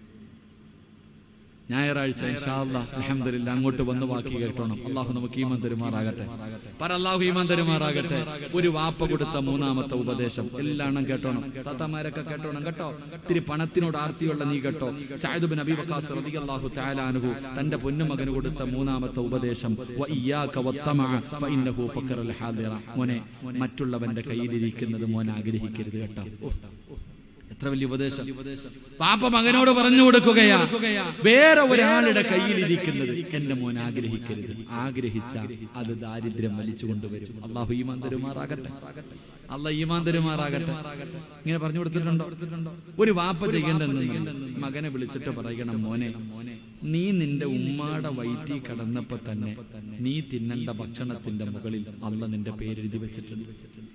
ഞായറാഴ്ച ഇൻഷാല്ലാ അൽഹംദുലില്ലാ അങ്ങോട്ട് വന്ന് ബാക്കി കേട്ടോണം അള്ളാഹു നമുക്ക് ഈമാൻ തരുമാറാകട്ടെ പറ അള്ളാഹു ഈമാൻ തരുമാറാകട്ടെ ഒരു വാപ്പ കൊടുത്ത മൂന്നാമത്തെ ഉപദേശം എല്ലാം കേട്ടോണം താത്തമാരൊക്കെ കേട്ടോണം കേട്ടോ ഇത്തിരി പണത്തിനോട് ആർത്തിയുള്ള നീ കേട്ടോ സഅദ് ബിൻ അബീ വഖാസ് റളിയല്ലാഹു തആല അൻഹു തന്റെ പൊന്നുമകന് കൊടുത്ത മൂന്നാമത്തെ ഉപദേശം വ ഇയ്യാക വത്തമഅ ഫഇന്നഹു ഫഖറൽ ഹാദിറ മോനെ മറ്റുള്ളവന്റെ കയ്യിലിരിക്കുന്നത് മോൻ ആഗ്രഹിക്കരുത് കേട്ടോ ഓ, എത്ര വലിയ ഉപദേശം പാപ്പ മകനോട് പറഞ്ഞു കൊടുക്കുകയാ വേറെ ഒരാളുടെ കയ്യിലിരിക്കുന്നത് എന്റെ മോൻ ആഗ്രഹിക്കരുത് ആഗ്രഹിച്ച അത് ദാരിദ്ര്യം വലിച്ചു കൊണ്ടുവരും അള്ളാഹു ഈമാൻ തരുമാറാകട്ടെ അല്ല ഈമാൻ തരുമാറാകട്ടെ ഇങ്ങനെ പറഞ്ഞു കൊടുത്തിട്ടുണ്ടോ ഒരു വാപ്പ ചെയ്യേണ്ടെന്ന് മകനെ വിളിച്ചിട്ട് പറയണം മോനെ നീ നിന്റെ ഉമ്മാടെ വയറ്റി കടന്നപ്പോ തന്നെ നീ തിന്നണ്ട ഭക്ഷണത്തിന്റെ മുകളിൽ അല്ല നിന്റെ പേരെഴുതി വെച്ചിട്ടുണ്ട്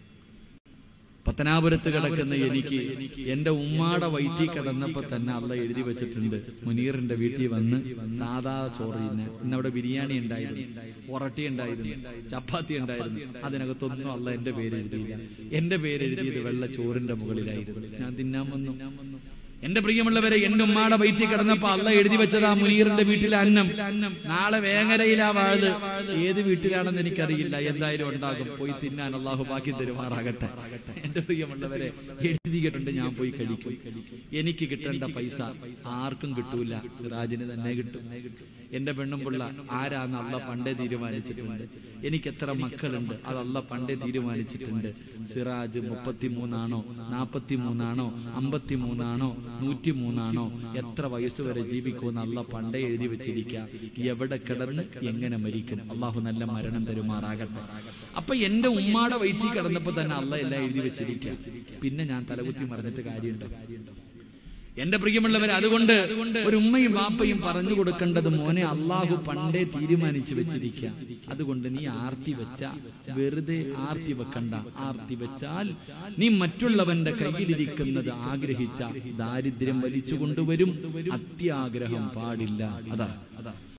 പത്തനാപുരത്ത് കിടക്കുന്ന എനിക്ക് എന്റെ ഉമ്മാടെ വയറ്റി കിടന്നപ്പോ തന്നെ അള്ള എഴുതി വെച്ചിട്ടുണ്ട് മുനീറിന്റെ വീട്ടിൽ വന്ന് സാധാ ചോറ് ഇന്ന് ഇന്ന് അവിടെ ബിരിയാണി ഉണ്ടായിരുന്നു ഒറട്ടി ഉണ്ടായിരുന്നു ചപ്പാത്തി ഉണ്ടായിരുന്നു അതിനകത്തൊന്നും അള്ള എന്റെ പേര് എഴുതിയില്ല എന്റെ പേര് എഴുതിയത് വെള്ള ചോറിന്റെ മുകളിലായിരുന്നു ഞാൻ തിന്നാൻ വന്നു എന്റെ പ്രിയമുള്ളവരെ എന്റെ ഉമ്മാടെ വയറ്റിൽ കിടന്നപ്പോ അള്ള എഴുതി വെച്ചതാ മുനീറിന്റെ വീട്ടിലെ അന്നം നാളെ വേങ്ങരയിലാ വാഴത് ഏത് വീട്ടിലാണെന്ന് എനിക്കറിയില്ല എന്തായാലും ഉണ്ടാകും പോയി തിന്നാൻ അള്ളാഹു ബാക്കി തരുമാറാകട്ടെ എന്റെ പ്രിയമുള്ളവരെ എഴുതിയിട്ടുണ്ട് ഞാൻ പോയി കഴിക്കും എനിക്ക് കിട്ടേണ്ട പൈസ ആർക്കും കിട്ടൂല സിറാജിന് തന്നെ കിട്ടും എന്റെ പെണ്ണും പിള്ള ആരാന്ന് അള്ള പണ്ടേ തീരുമാനിച്ചിട്ടുണ്ട് എനിക്ക് എത്ര മക്കളുണ്ട് അത് അള്ള പണ്ടേ തീരുമാനിച്ചിട്ടുണ്ട് സിറാജ് മുപ്പത്തിമൂന്നാണോ നാപ്പത്തിമൂന്നാണോ അമ്പത്തിമൂന്നാണോ നൂറ്റിമൂന്നാണോ എത്ര വയസ്സ് വരെ ജീവിക്കുമെന്ന് അള്ള പണ്ടേ എഴുതി വെച്ചിരിക്കുക എവിടെ കിടന്ന് എങ്ങനെ മരിക്കും അള്ളാഹു നല്ല മരണം തരുമാറാകട്ടെ അപ്പൊ എന്റെ ഉമ്മാടെ വയറ്റിൽ കിടന്നപ്പോ തന്നെ അള്ള എല്ലാം എഴുതി വെച്ചിരിക്കുക പിന്നെ ഞാൻ തലകുത്തി മറിഞ്ഞിട്ട് കാര്യമുണ്ടോ എന്റെ പ്രിയമുള്ളവർ അതുകൊണ്ട് ഒരു ഉമ്മയും വാപ്പയും പറഞ്ഞു കൊടുക്കേണ്ടത് മോനെ അള്ളാഹു പണ്ടേ തീരുമാനിച്ചു വെച്ചിരിക്കുക അതുകൊണ്ട് നീ ആർത്തി വെച്ച വെറുതെ ആർത്തി വെക്കണ്ട ആർത്തി വെച്ചാൽ നീ മറ്റുള്ളവന്റെ കയ്യിലിരിക്കുന്നത് ആഗ്രഹിച്ച ദാരിദ്ര്യം വലിച്ചു കൊണ്ടുവരും അത്യാഗ്രഹം പാടില്ല അതാ അതാ